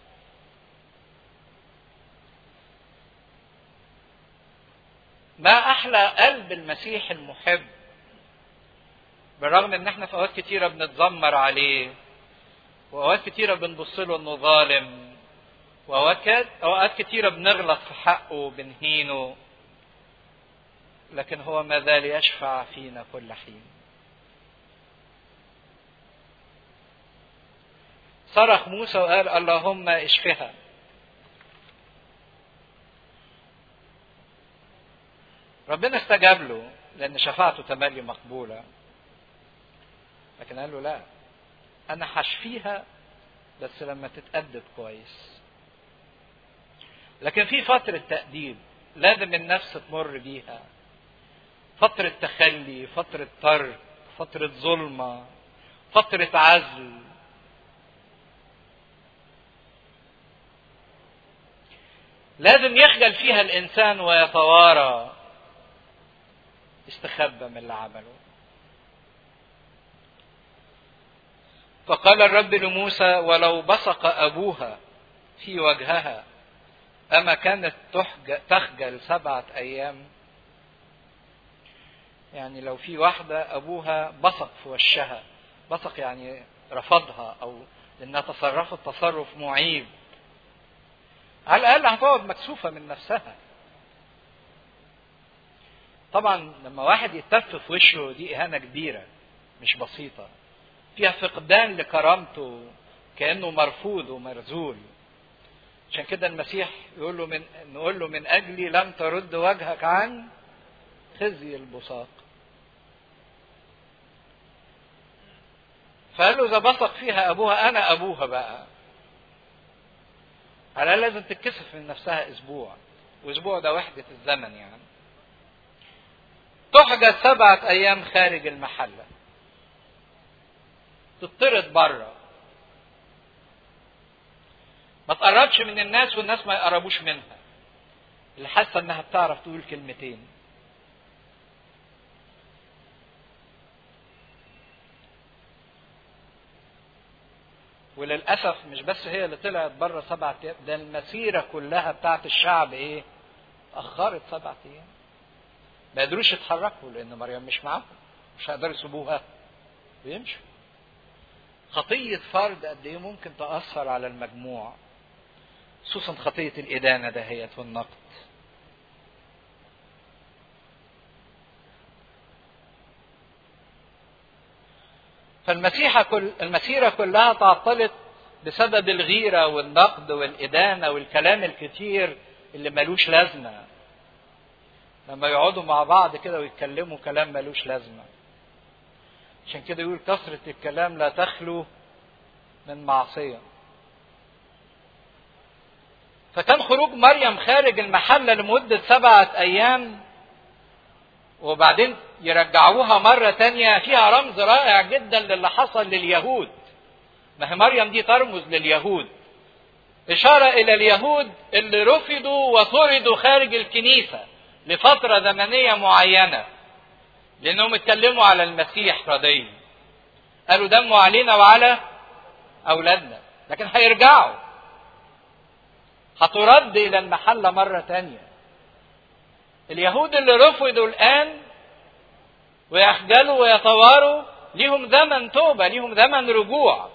ما احلى قلب المسيح المحب بالرغم ان احنا في اوقات كتيره بنتذمر عليه واوقات كتيره بنبص له انه ظالم واوقات اوقات كتيره بنغلط في حقه وبنهينه لكن هو ما زال يشفع فينا كل حين صرخ موسى وقال اللهم اشفها ربنا استجاب له لان شفاعته تملي مقبوله لكن قال له لا انا هشفيها بس لما تتأدب كويس لكن في فترة تأديب لازم النفس تمر بيها فترة تخلي فترة ترك فترة ظلمة فترة عزل لازم يخجل فيها الإنسان ويتوارى استخبى من اللي عمله فقال الرب لموسى ولو بصق أبوها في وجهها أما كانت تخجل سبعة أيام يعني لو في واحدة أبوها بصق في وشها بصق يعني رفضها أو إنها تصرفت تصرف معيب على الأقل هتقعد مكسوفة من نفسها طبعا لما واحد يتف في وشه دي إهانة كبيرة مش بسيطة فيها فقدان لكرامته كانه مرفوض ومرزول عشان كده المسيح يقول له من نقول له من اجلي لم ترد وجهك عن خزي البصاق فقال له اذا بصق فيها ابوها انا ابوها بقى على لازم تتكسف من نفسها اسبوع واسبوع ده وحدة الزمن يعني تحجز سبعة ايام خارج المحله تطرد بره ما تقربش من الناس والناس ما يقربوش منها اللي حاسه انها بتعرف تقول كلمتين وللاسف مش بس هي اللي طلعت بره سبعة ايام ده المسيره كلها بتاعت الشعب ايه اخرت سبعة ايام ما قدروش يتحركوا لان مريم مش معاهم مش هيقدروا يسيبوها ويمشوا خطية فرد قد ايه ممكن تأثر على المجموع خصوصا خطية الإدانة دهيت والنقد فالمسيحة كل المسيرة كلها تعطلت بسبب الغيرة والنقد والإدانة والكلام الكتير اللي ملوش لازمة لما يقعدوا مع بعض كده ويتكلموا كلام ملوش لازمة عشان كده يقول كثرة الكلام لا تخلو من معصية فكان خروج مريم خارج المحلة لمدة سبعة أيام وبعدين يرجعوها مرة تانية فيها رمز رائع جدا للي حصل لليهود ما هي مريم دي ترمز لليهود إشارة إلى اليهود اللي رفضوا وطردوا خارج الكنيسة لفترة زمنية معينة لأنهم اتكلموا على المسيح ردي قالوا دموا علينا وعلى أولادنا لكن هيرجعوا هترد إلى المحلة مرة تانية اليهود اللي رفضوا الآن ويخجلوا ويتواروا ليهم زمن توبة ليهم زمن رجوع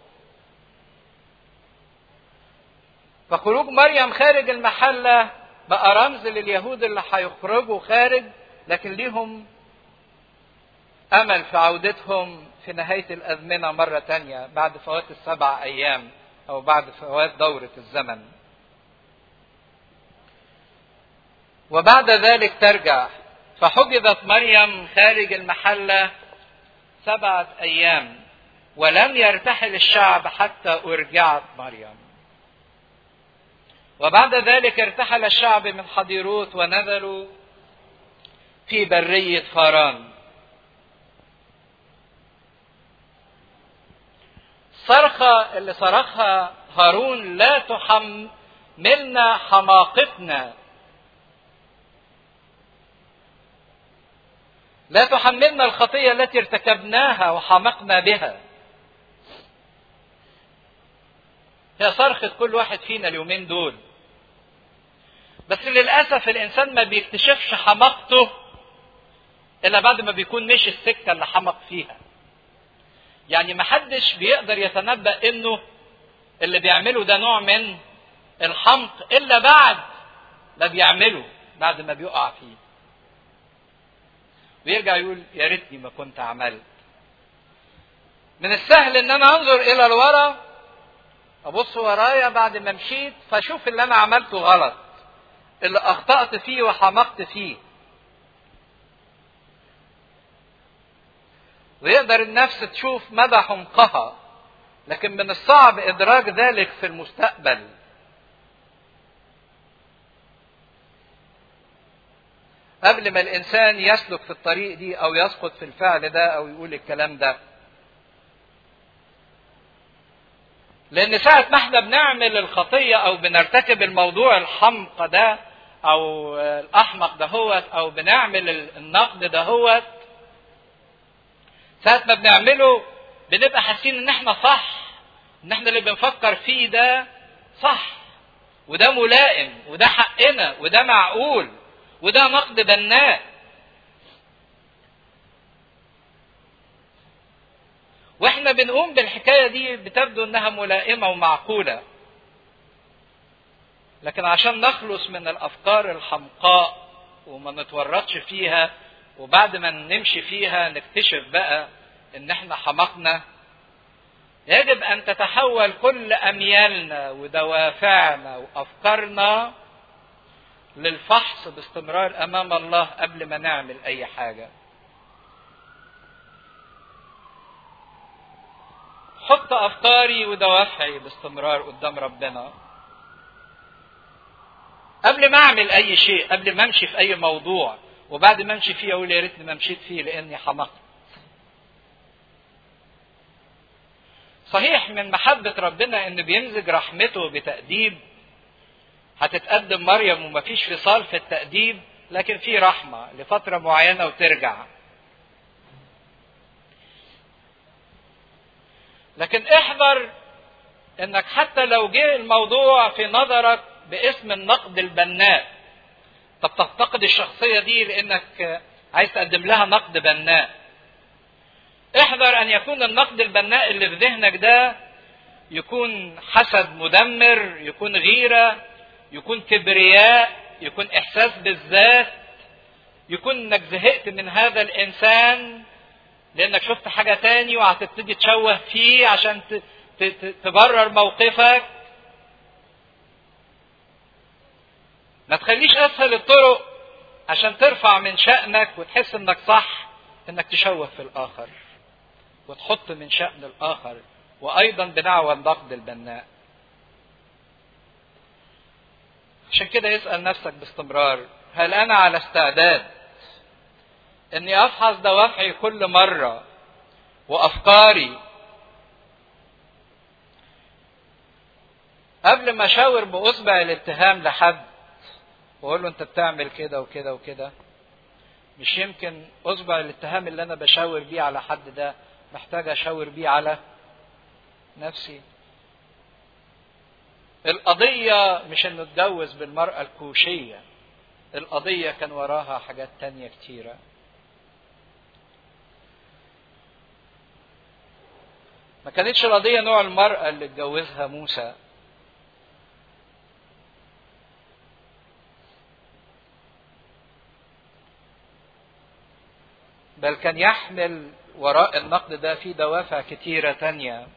فخروج مريم خارج المحلة بقى رمز لليهود اللي هيخرجوا خارج لكن ليهم أمل في عودتهم في نهاية الأزمنة مرة تانية بعد فوات السبع أيام أو بعد فوات دورة الزمن وبعد ذلك ترجع فحجبت مريم خارج المحلة سبعة أيام ولم يرتحل الشعب حتى أرجعت مريم وبعد ذلك ارتحل الشعب من حضيروت ونزلوا في برية فاران الصرخة اللي صرخها هارون لا تحملنا حماقتنا لا تحملنا الخطية التي ارتكبناها وحمقنا بها هي صرخة كل واحد فينا اليومين دول بس للأسف الإنسان ما بيكتشفش حماقته إلا بعد ما بيكون مشي السكة اللي حمق فيها يعني ما حدش بيقدر يتنبأ إنه اللي بيعمله ده نوع من الحمق إلا بعد ما بيعمله بعد ما بيقع فيه ويرجع يقول يا ريتني ما كنت عملت من السهل ان انا انظر الى الورا ابص ورايا بعد ما مشيت فاشوف اللي انا عملته غلط اللي اخطات فيه وحمقت فيه ويقدر النفس تشوف مدى حمقها لكن من الصعب ادراك ذلك في المستقبل قبل ما الانسان يسلك في الطريق دي او يسقط في الفعل ده او يقول الكلام ده لان ساعة ما احنا بنعمل الخطية او بنرتكب الموضوع الحمق ده او الاحمق دهوت او بنعمل النقد دهوت ساعة ما بنعمله بنبقى حاسين ان احنا صح ان احنا اللي بنفكر فيه ده صح وده ملائم وده حقنا وده معقول وده نقد بناء واحنا بنقوم بالحكايه دي بتبدو انها ملائمه ومعقوله لكن عشان نخلص من الافكار الحمقاء وما نتورطش فيها وبعد ما نمشي فيها نكتشف بقى ان احنا حمقنا يجب ان تتحول كل اميالنا ودوافعنا وافكارنا للفحص باستمرار امام الله قبل ما نعمل اي حاجه حط افكاري ودوافعي باستمرار قدام ربنا قبل ما اعمل اي شيء قبل ما امشي في اي موضوع وبعد ما امشي فيه اقول يا ريتني ما مشيت فيه لاني حمقت صحيح من محبة ربنا ان بيمزج رحمته بتأديب هتتقدم مريم ومفيش فصال في التأديب لكن في رحمة لفترة معينة وترجع لكن احذر انك حتى لو جه الموضوع في نظرك باسم النقد البناء طب تفتقد الشخصية دي لانك عايز تقدم لها نقد بناء احذر ان يكون النقد البناء اللي في ذهنك ده يكون حسد مدمر يكون غيره يكون كبرياء يكون احساس بالذات يكون انك زهقت من هذا الانسان لانك شفت حاجه تاني وهتبتدي تشوه فيه عشان تبرر موقفك ما تخليش اسهل الطرق عشان ترفع من شأنك وتحس انك صح انك تشوه في الاخر وتحط من شأن الاخر وايضا بدعوى النقد البناء عشان كده يسأل نفسك باستمرار هل انا على استعداد اني افحص دوافعي كل مرة وافكاري قبل ما اشاور باصبع الاتهام لحد واقول له انت بتعمل كده وكده وكده مش يمكن اصبع الاتهام اللي انا بشاور بيه على حد ده محتاج اشاور بيه على نفسي القضية مش انه اتجوز بالمرأة الكوشية القضية كان وراها حاجات تانية كتيرة ما كانتش القضية نوع المرأة اللي اتجوزها موسى بل كان يحمل وراء النقد ده في دوافع كتيرة تانية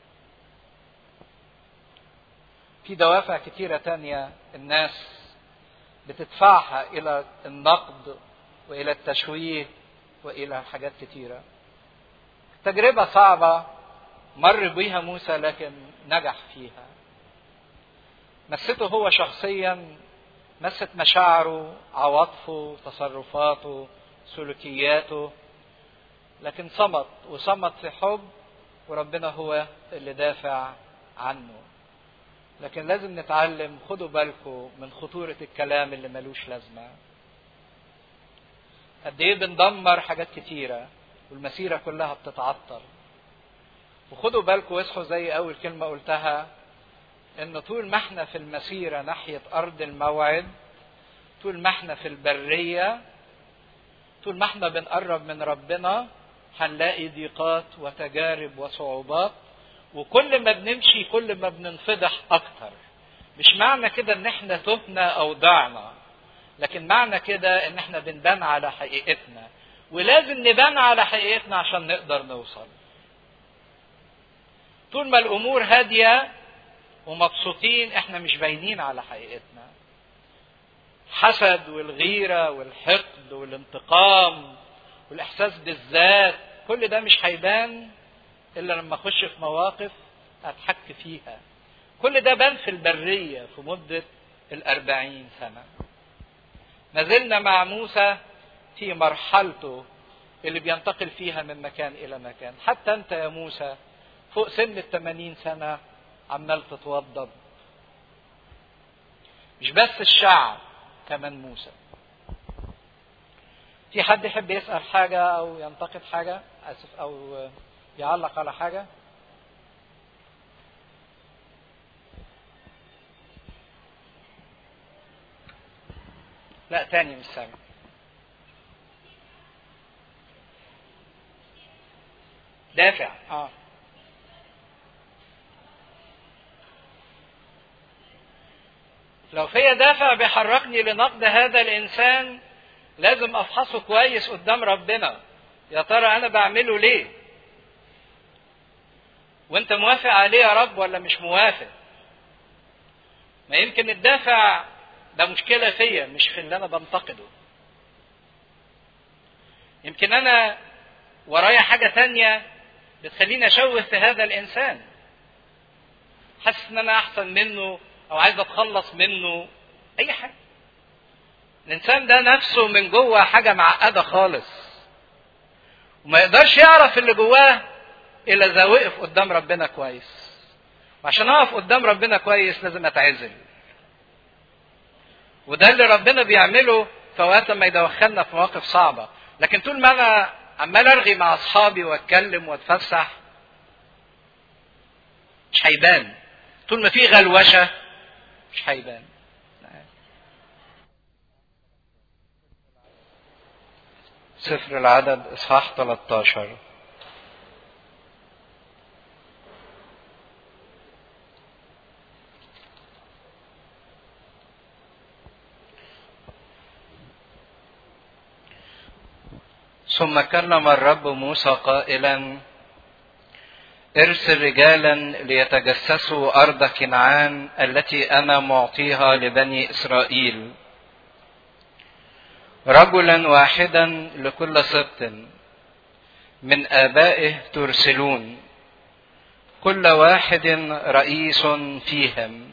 في دوافع كتيرة تانية الناس بتدفعها إلى النقد وإلى التشويه وإلى حاجات كتيرة تجربة صعبة مر بيها موسى لكن نجح فيها مسته هو شخصيا مست مشاعره عواطفه تصرفاته سلوكياته لكن صمت وصمت في حب وربنا هو اللي دافع عنه لكن لازم نتعلم خدوا بالكم من خطورة الكلام اللي ملوش لازمة قد ايه بندمر حاجات كتيرة والمسيرة كلها بتتعطل وخدوا بالكم واصحوا زي اول كلمة قلتها ان طول ما احنا في المسيرة ناحية ارض الموعد طول ما احنا في البرية طول ما احنا بنقرب من ربنا هنلاقي ضيقات وتجارب وصعوبات وكل ما بنمشي كل ما بننفضح اكتر مش معنى كده ان احنا تهنا او ضعنا لكن معنى كده ان احنا بنبان على حقيقتنا ولازم نبان على حقيقتنا عشان نقدر نوصل طول ما الامور هاديه ومبسوطين احنا مش باينين على حقيقتنا حسد والغيره والحقد والانتقام والاحساس بالذات كل ده مش هيبان الا لما اخش في مواقف اتحك فيها كل ده بان في البريه في مده الاربعين سنه ما زلنا مع موسى في مرحلته اللي بينتقل فيها من مكان الى مكان حتى انت يا موسى فوق سن الثمانين سنه عمال تتوضب مش بس الشعب كمان موسى في حد يحب يسأل حاجة أو ينتقد حاجة آسف أو يعلق على حاجة لا تاني مش سامع دافع اه لو في دافع بيحركني لنقد هذا الانسان لازم افحصه كويس قدام ربنا يا ترى انا بعمله ليه وانت موافق عليه يا رب ولا مش موافق ما يمكن الدافع ده مشكله فيا مش في اللي انا بنتقده يمكن انا ورايا حاجه تانية بتخليني اشوه في هذا الانسان حاسس ان انا احسن منه او عايز اتخلص منه اي حاجه الانسان ده نفسه من جوه حاجه معقده خالص وما يقدرش يعرف اللي جواه الا اذا وقف قدام ربنا كويس وعشان اقف قدام ربنا كويس لازم اتعزل وده اللي ربنا بيعمله في اوقات لما يدخلنا في مواقف صعبه لكن طول ما انا عمال ارغي مع اصحابي واتكلم واتفسح مش هيبان طول ما في غلوشه مش هيبان سفر العدد اصحاح 13 ثم كلم الرب موسى قائلا ارسل رجالا ليتجسسوا ارض كنعان التي انا معطيها لبني اسرائيل رجلا واحدا لكل سبط من ابائه ترسلون كل واحد رئيس فيهم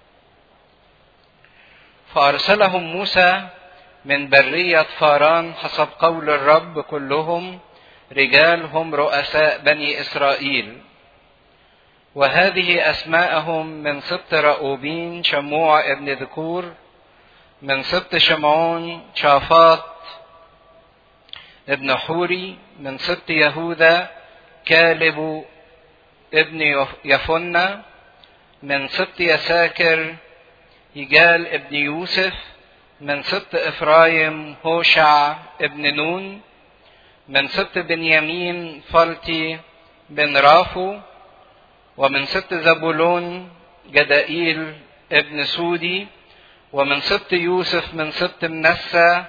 فارسلهم موسى من بريه فاران حسب قول الرب كلهم رجال هم رؤساء بني اسرائيل وهذه اسماءهم من سبط رأوبين شموع ابن ذكور من سبط شمعون شافاط ابن حوري من سبط يهوذا كالب ابن يفنة من سبط يساكر يجال ابن يوسف من سبط إفرايم هوشع ابن نون من سبط بنيامين فلتي بن رافو ومن سبط زبولون جدائيل ابن سودي ومن سبط يوسف من سبط منسى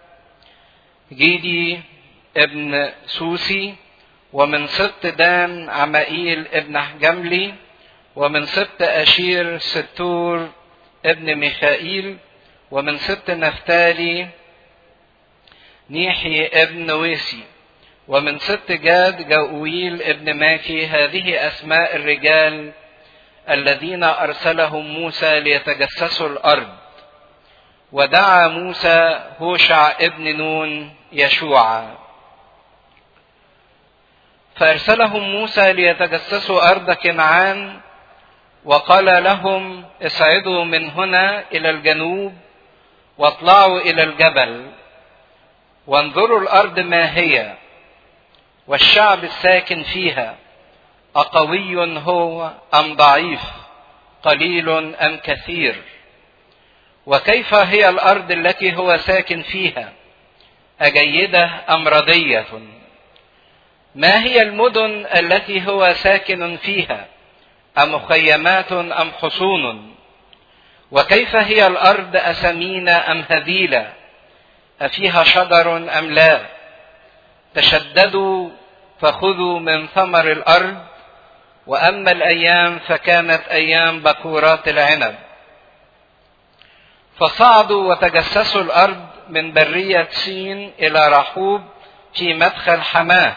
جيدي ابن سوسي ومن سبط دان عمائيل ابن حجملي ومن سبط أشير ستور ابن ميخائيل ومن سبط نفتالي نيحي ابن ويسي ومن سبط جاد جاويل ابن ماكي هذه أسماء الرجال الذين أرسلهم موسى ليتجسسوا الأرض ودعا موسى هوشع ابن نون يشوع فارسلهم موسى ليتجسسوا ارض كنعان وقال لهم اصعدوا من هنا الى الجنوب واطلعوا الى الجبل وانظروا الارض ما هي والشعب الساكن فيها اقوي هو ام ضعيف قليل ام كثير وكيف هي الارض التي هو ساكن فيها اجيده ام رديه ما هي المدن التي هو ساكن فيها امخيمات ام حصون وكيف هي الارض اسمينه ام هذيله افيها شجر ام لا تشددوا فخذوا من ثمر الارض واما الايام فكانت ايام بكورات العنب فصعدوا وتجسسوا الارض من بريه سين الى رحوب في مدخل حماه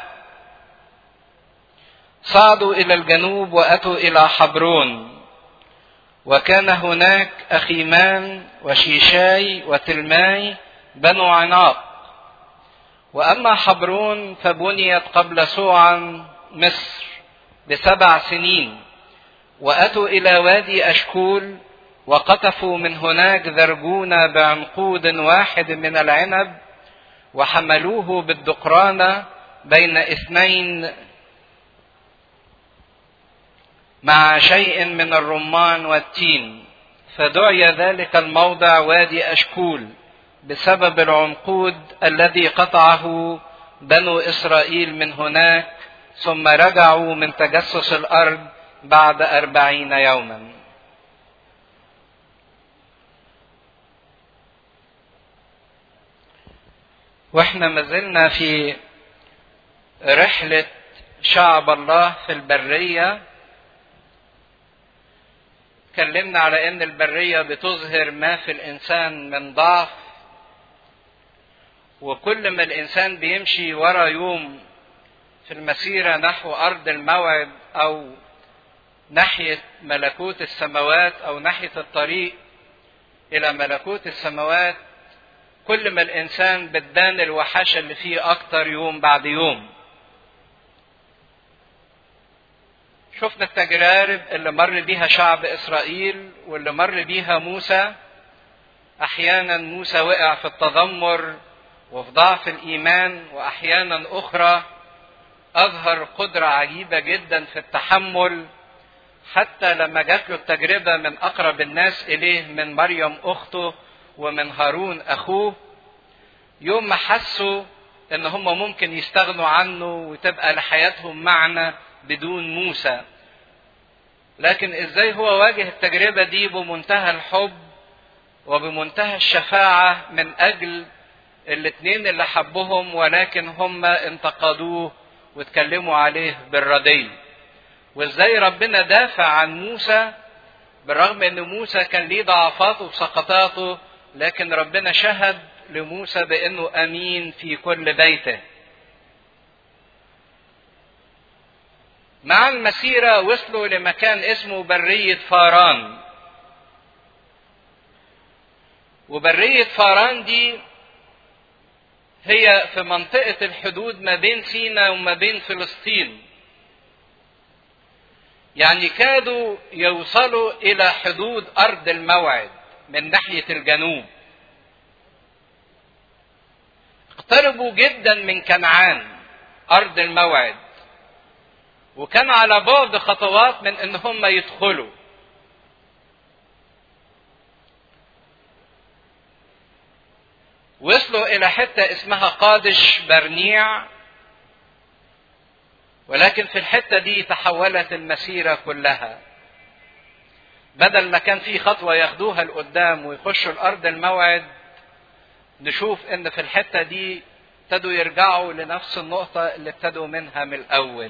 صعدوا الى الجنوب واتوا الى حبرون وكان هناك اخيمان وشيشاي وتلماي بنو عناق واما حبرون فبنيت قبل سوعا مصر بسبع سنين واتوا الى وادي اشكول وقطفوا من هناك ذرجون بعنقود واحد من العنب وحملوه بالدقرانه بين اثنين مع شيء من الرمان والتين فدعي ذلك الموضع وادي اشكول بسبب العنقود الذي قطعه بنو اسرائيل من هناك ثم رجعوا من تجسس الارض بعد اربعين يوما واحنا مازلنا في رحله شعب الله في البريه اتكلمنا على ان البريه بتظهر ما في الانسان من ضعف وكل ما الانسان بيمشي ورا يوم في المسيره نحو ارض الموعد او ناحيه ملكوت السماوات او ناحيه الطريق الى ملكوت السماوات كل ما الانسان بتبان الوحشه اللي فيه اكتر يوم بعد يوم شفنا التجارب اللي مر بيها شعب اسرائيل واللي مر بيها موسى احيانا موسى وقع في التذمر وفي ضعف الايمان واحيانا اخرى اظهر قدره عجيبه جدا في التحمل حتى لما جات له التجربه من اقرب الناس اليه من مريم اخته ومن هارون اخوه يوم ما حسوا ان هم ممكن يستغنوا عنه وتبقى لحياتهم معنى بدون موسى لكن ازاي هو واجه التجربه دي بمنتهى الحب وبمنتهى الشفاعه من اجل الاتنين اللي حبهم ولكن هم انتقدوه واتكلموا عليه بالردي وازاي ربنا دافع عن موسى بالرغم ان موسى كان ليه ضعفاته وسقطاته لكن ربنا شهد لموسى بانه امين في كل بيته مع المسيرة وصلوا لمكان اسمه برية فاران وبرية فاران دي هي في منطقة الحدود ما بين سينا وما بين فلسطين يعني كادوا يوصلوا إلى حدود أرض الموعد من ناحية الجنوب اقتربوا جدا من كنعان أرض الموعد وكان على بعد خطوات من ان هم يدخلوا وصلوا الى حته اسمها قادش برنيع ولكن في الحته دي تحولت المسيره كلها بدل ما كان في خطوه ياخدوها لقدام ويخشوا الارض الموعد نشوف ان في الحته دي ابتدوا يرجعوا لنفس النقطه اللي ابتدوا منها من الاول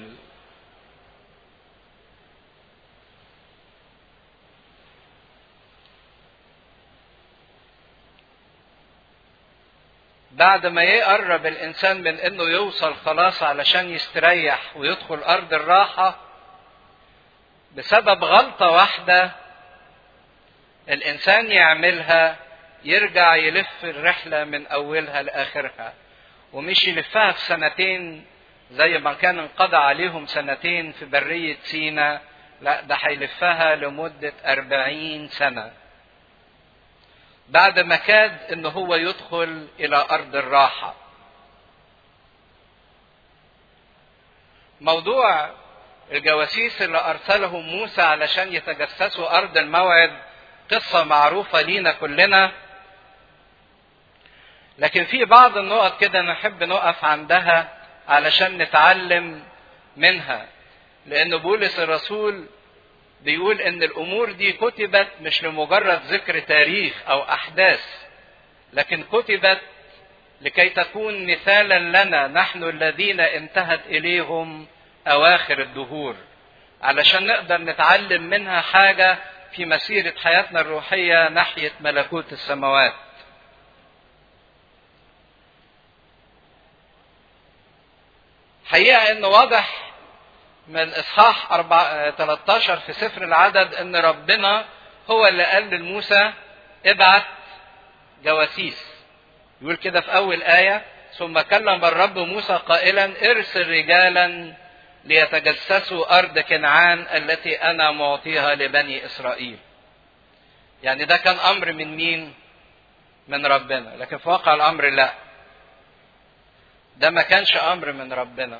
بعد ما يقرب الانسان من انه يوصل خلاص علشان يستريح ويدخل ارض الراحه بسبب غلطه واحده الانسان يعملها يرجع يلف الرحله من اولها لاخرها ومش يلفها في سنتين زي ما كان انقضى عليهم سنتين في بريه سينا لا ده هيلفها لمده أربعين سنه بعد ما كاد ان هو يدخل الى ارض الراحه موضوع الجواسيس اللي ارسلهم موسى علشان يتجسسوا ارض الموعد قصه معروفه لينا كلنا لكن في بعض النقط كده نحب نقف عندها علشان نتعلم منها لان بولس الرسول بيقول ان الامور دي كتبت مش لمجرد ذكر تاريخ او احداث لكن كتبت لكي تكون مثالا لنا نحن الذين انتهت اليهم اواخر الدهور علشان نقدر نتعلم منها حاجه في مسيره حياتنا الروحيه ناحيه ملكوت السماوات حقيقه ان واضح من اصحاح 13 في سفر العدد ان ربنا هو اللي قال لموسى ابعت جواسيس يقول كده في اول ايه ثم كلم الرب موسى قائلا ارسل رجالا ليتجسسوا ارض كنعان التي انا معطيها لبني اسرائيل يعني ده كان امر من مين من ربنا لكن في واقع الامر لا ده ما كانش امر من ربنا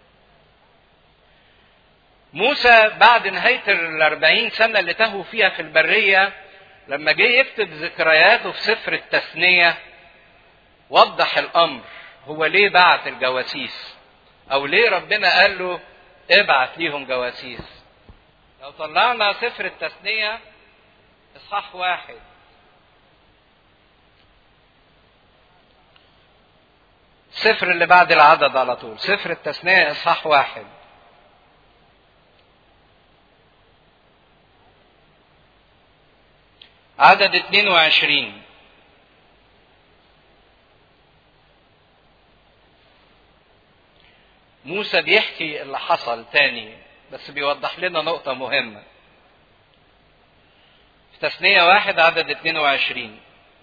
موسى بعد نهاية الأربعين سنة اللي تهوا فيها في البرية لما جه يكتب ذكرياته في سفر التثنية وضح الأمر هو ليه بعت الجواسيس أو ليه ربنا قال له ابعت ليهم جواسيس لو طلعنا سفر التثنية إصحاح واحد السفر اللي بعد العدد على طول سفر التثنية إصحاح واحد عدد 22 موسى بيحكي اللي حصل تاني بس بيوضح لنا نقطة مهمة في تثنية واحد عدد 22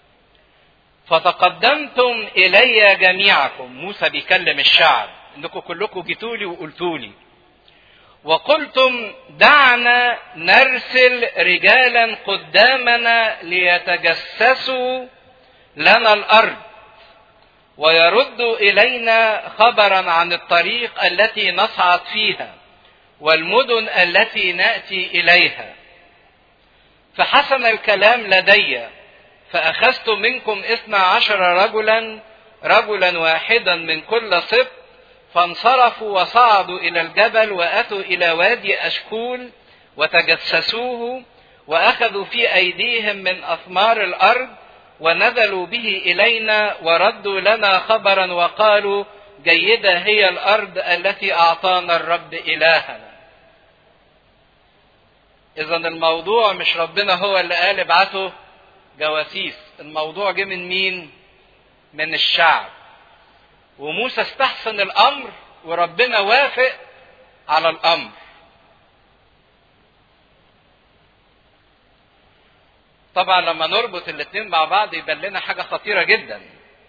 فتقدمتم إلي جميعكم موسى بيكلم الشعب انكم كلكم جيتولي وقلتولي وقلتم دعنا نرسل رجالا قدامنا ليتجسسوا لنا الارض ويردوا الينا خبرا عن الطريق التي نصعد فيها والمدن التي ناتي اليها فحسن الكلام لدي فاخذت منكم اثنا عشر رجلا رجلا واحدا من كل سبط فانصرفوا وصعدوا الى الجبل واتوا الى وادي اشكول وتجسسوه واخذوا في ايديهم من اثمار الارض ونزلوا به الينا وردوا لنا خبرا وقالوا جيده هي الارض التي اعطانا الرب الهنا اذا الموضوع مش ربنا هو اللي قال ابعته جواسيس الموضوع جه من مين من الشعب وموسى استحسن الامر وربنا وافق على الامر طبعا لما نربط الاثنين مع بعض يبان لنا حاجه خطيره جدا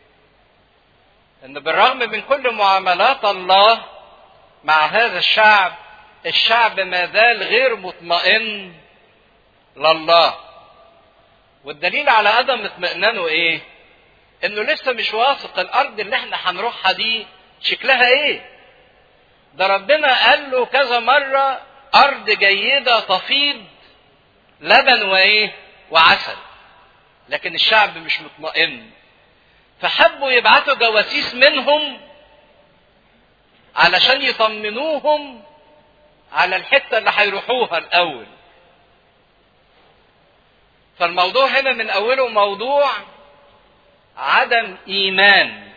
ان بالرغم من كل معاملات الله مع هذا الشعب الشعب ما زال غير مطمئن لله والدليل على عدم اطمئنانه ايه انه لسه مش واثق الارض اللي احنا هنروحها دي شكلها ايه ده ربنا قال له كذا مرة ارض جيدة تفيض لبن وايه وعسل لكن الشعب مش مطمئن فحبوا يبعتوا جواسيس منهم علشان يطمنوهم على الحته اللي هيروحوها الاول فالموضوع هنا من اوله موضوع عدم ايمان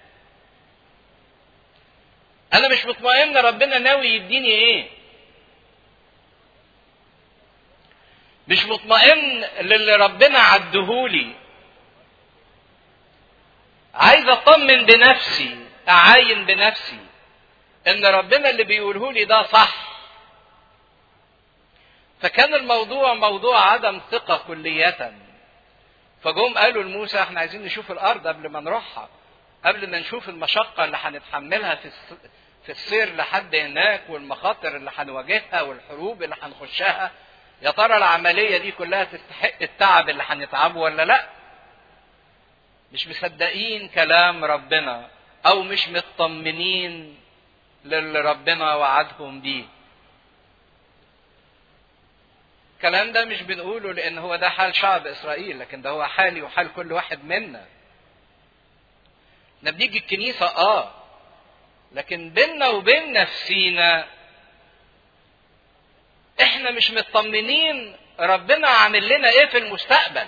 انا مش مطمئن ربنا ناوي يديني ايه مش مطمئن للي ربنا عدهولي عايز اطمن بنفسي اعاين بنفسي ان ربنا اللي بيقوله لي ده صح فكان الموضوع موضوع عدم ثقة كلية فجم قالوا لموسى احنا عايزين نشوف الارض قبل ما نروحها قبل ما نشوف المشقة اللي هنتحملها في في السير لحد هناك والمخاطر اللي هنواجهها والحروب اللي هنخشها يا ترى العملية دي كلها تستحق التعب اللي هنتعبه ولا لا مش مصدقين كلام ربنا او مش مطمنين للي ربنا وعدهم بيه الكلام ده مش بنقوله لان هو ده حال شعب اسرائيل لكن ده هو حالي وحال كل واحد منا احنا بنيجي الكنيسة اه لكن بيننا وبين نفسينا احنا مش مطمنين ربنا عامل لنا ايه في المستقبل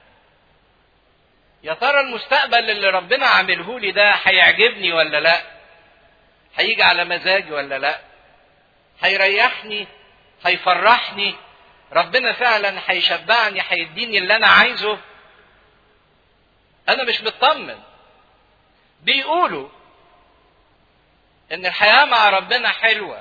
يا ترى المستقبل اللي ربنا عامله لي ده هيعجبني ولا لا هيجي على مزاجي ولا لا هيريحني هيفرحني ربنا فعلا هيشبعني هيديني اللي انا عايزه انا مش مطمن بيقولوا ان الحياه مع ربنا حلوه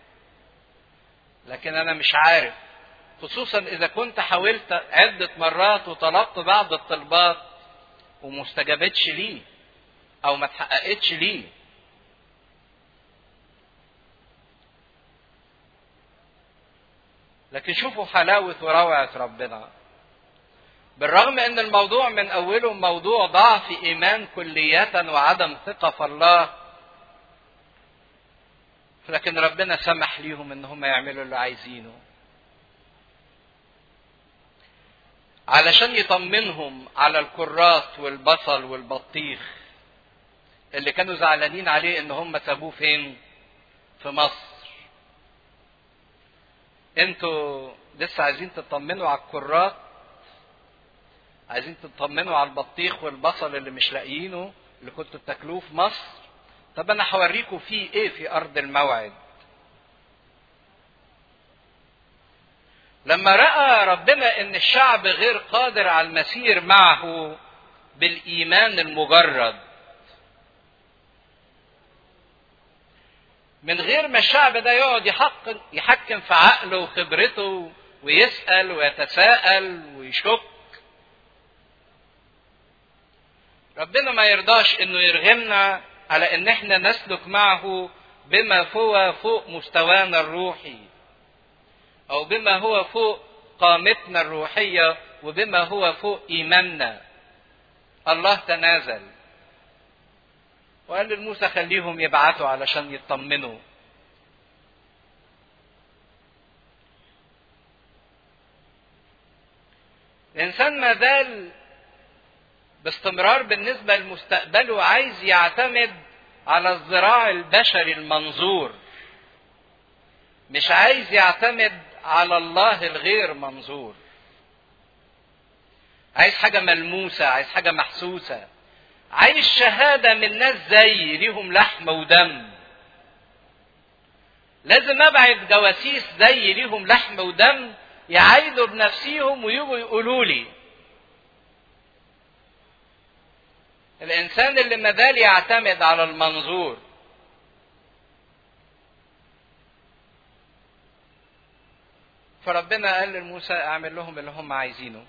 لكن انا مش عارف خصوصا اذا كنت حاولت عده مرات وطلبت بعض الطلبات ومستجابتش ليه او ما اتحققتش ليه لكن شوفوا حلاوة وروعة ربنا بالرغم ان الموضوع من اوله موضوع ضعف ايمان كلية وعدم ثقة في الله لكن ربنا سمح ليهم ان هم يعملوا اللي عايزينه علشان يطمنهم على الكرات والبصل والبطيخ اللي كانوا زعلانين عليه ان هم سابوه فين في مصر انتوا لسه عايزين تطمنوا على الكرات عايزين تطمنوا على البطيخ والبصل اللي مش لاقيينه اللي كنتوا بتاكلوه في مصر طب انا هوريكم فيه ايه في ارض الموعد لما راى ربنا ان الشعب غير قادر على المسير معه بالايمان المجرد من غير ما الشعب ده يقعد يحقق يحكم في عقله وخبرته ويسال ويتساءل ويشك ربنا ما يرضاش انه يرغمنا على ان احنا نسلك معه بما هو فوق مستوانا الروحي او بما هو فوق قامتنا الروحيه وبما هو فوق ايماننا الله تنازل وقال لموسى خليهم يبعتوا علشان يطمنوا الانسان ما زال باستمرار بالنسبه لمستقبله عايز يعتمد على الذراع البشري المنظور مش عايز يعتمد على الله الغير منظور عايز حاجة ملموسة عايز حاجة محسوسة عايز شهادة من ناس زي ليهم لحم ودم لازم ابعت جواسيس زي ليهم لحم ودم يعايدوا بنفسيهم ويجوا يقولوا لي الانسان اللي مازال يعتمد على المنظور فربنا قال لموسى اعمل لهم اللي هم عايزينه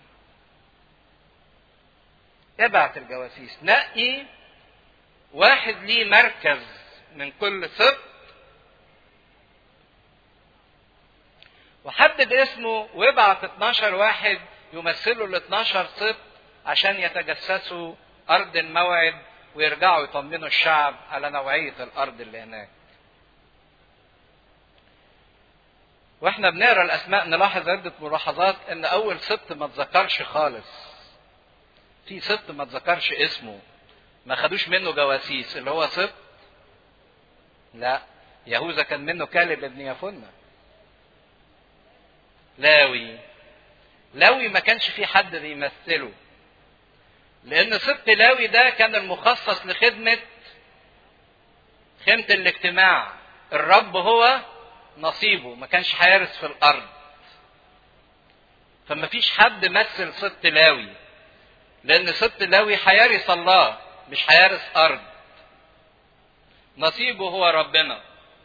ابعت الجواسيس نقي واحد ليه مركز من كل سبط وحدد اسمه وابعت 12 واحد يمثلوا ال 12 سبط عشان يتجسسوا ارض الموعد ويرجعوا يطمنوا الشعب على نوعيه الارض اللي هناك. واحنا بنقرا الاسماء نلاحظ عده ملاحظات ان اول سبط ما اتذكرش خالص. في سبط ما اتذكرش اسمه. ما خدوش منه جواسيس اللي هو سبط لا يهوذا كان منه كالب ابن يفنة لاوي لاوي ما كانش في حد بيمثله لان سبط لاوي ده كان المخصص لخدمة خيمة الاجتماع الرب هو نصيبه ما كانش هيرث في الارض فما فيش حد مثل سبط لاوي لان سبط لاوي هيرث الله مش هيرث ارض نصيبه هو ربنا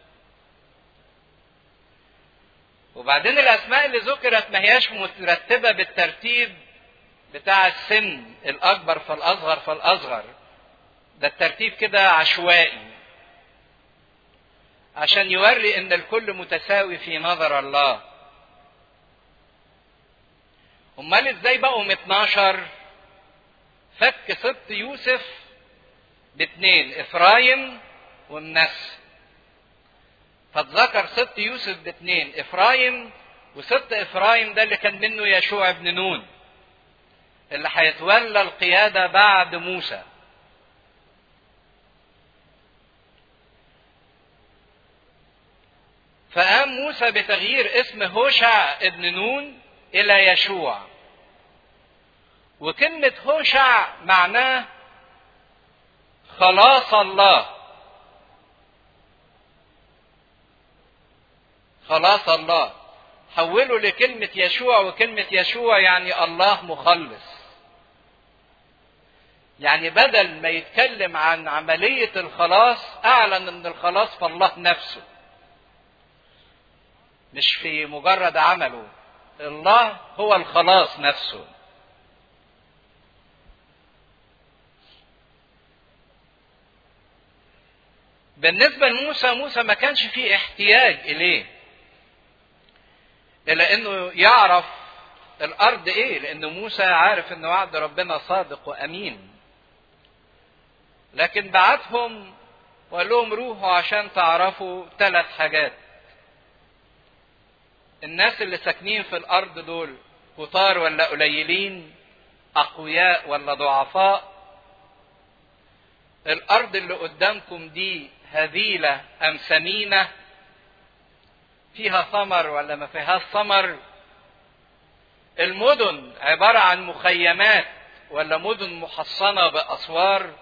وبعدين الاسماء اللي ذكرت ما هياش مترتبه بالترتيب بتاع السن الاكبر فالاصغر فالاصغر ده الترتيب كده عشوائي عشان يوري ان الكل متساوي في نظر الله امال ازاي بقوا 12 فك سبط يوسف باثنين افرايم ومنسى فاتذكر سبط يوسف باثنين افرايم وسبط افرايم ده اللي كان منه يشوع بن نون اللي هيتولى القيادة بعد موسى فقام موسى بتغيير اسم هوشع ابن نون إلى يشوع وكلمة هوشع معناه خلاص الله خلاص الله حولوا لكلمة يشوع وكلمة يشوع يعني الله مخلص يعني بدل ما يتكلم عن عملية الخلاص أعلن أن الخلاص في الله نفسه مش في مجرد عمله الله هو الخلاص نفسه بالنسبة لموسى موسى ما كانش فيه احتياج إليه إلا إنه يعرف الأرض إيه لأن موسى عارف إن وعد ربنا صادق وأمين لكن بعتهم وقال لهم روحوا عشان تعرفوا ثلاث حاجات الناس اللي ساكنين في الأرض دول كتار ولا قليلين أقوياء ولا ضعفاء الأرض اللي قدامكم دي هذيلة أم سمينة فيها ثمر ولا ما فيهاش ثمر المدن عبارة عن مخيمات ولا مدن محصنة بأسوار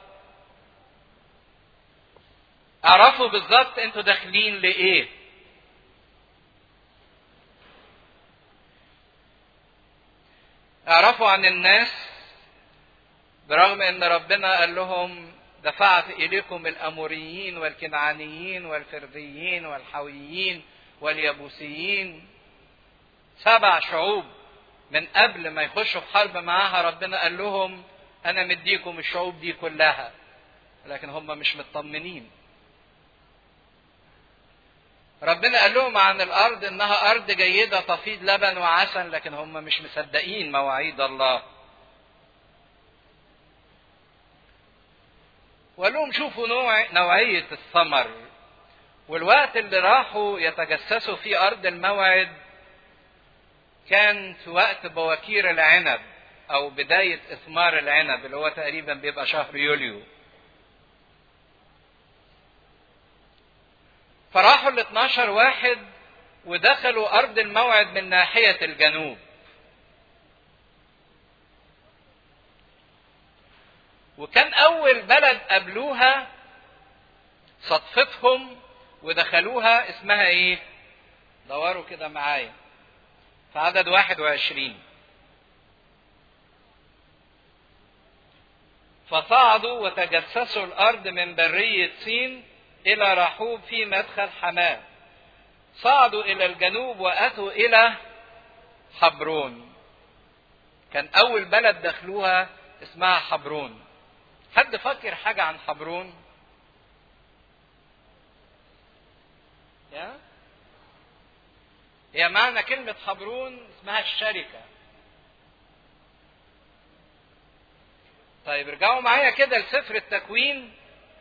اعرفوا بالظبط انتوا داخلين لإيه اعرفوا عن الناس برغم ان ربنا قال لهم دفعت اليكم الاموريين والكنعانيين والفرذيين والحويين واليبوسيين سبع شعوب من قبل ما يخشوا في حرب معاها ربنا قال لهم انا مديكم الشعوب دي كلها لكن هم مش مطمنين ربنا قال لهم عن الارض انها ارض جيده تفيض لبن وعسل لكن هم مش مصدقين مواعيد الله وقال لهم شوفوا نوع نوعيه الثمر والوقت اللي راحوا يتجسسوا في ارض الموعد كان في وقت بواكير العنب او بدايه اثمار العنب اللي هو تقريبا بيبقى شهر يوليو فراحوا ال 12 واحد ودخلوا ارض الموعد من ناحيه الجنوب وكان اول بلد قابلوها صدفتهم ودخلوها اسمها ايه دوروا كده معايا في عدد 21 فصعدوا وتجسسوا الارض من بريه سين الى رحوب في مدخل حماه صعدوا الى الجنوب واتوا الى حبرون كان اول بلد دخلوها اسمها حبرون حد فكر حاجه عن حبرون يا هي معنى كلمة حبرون اسمها الشركة. طيب ارجعوا معايا كده لسفر التكوين.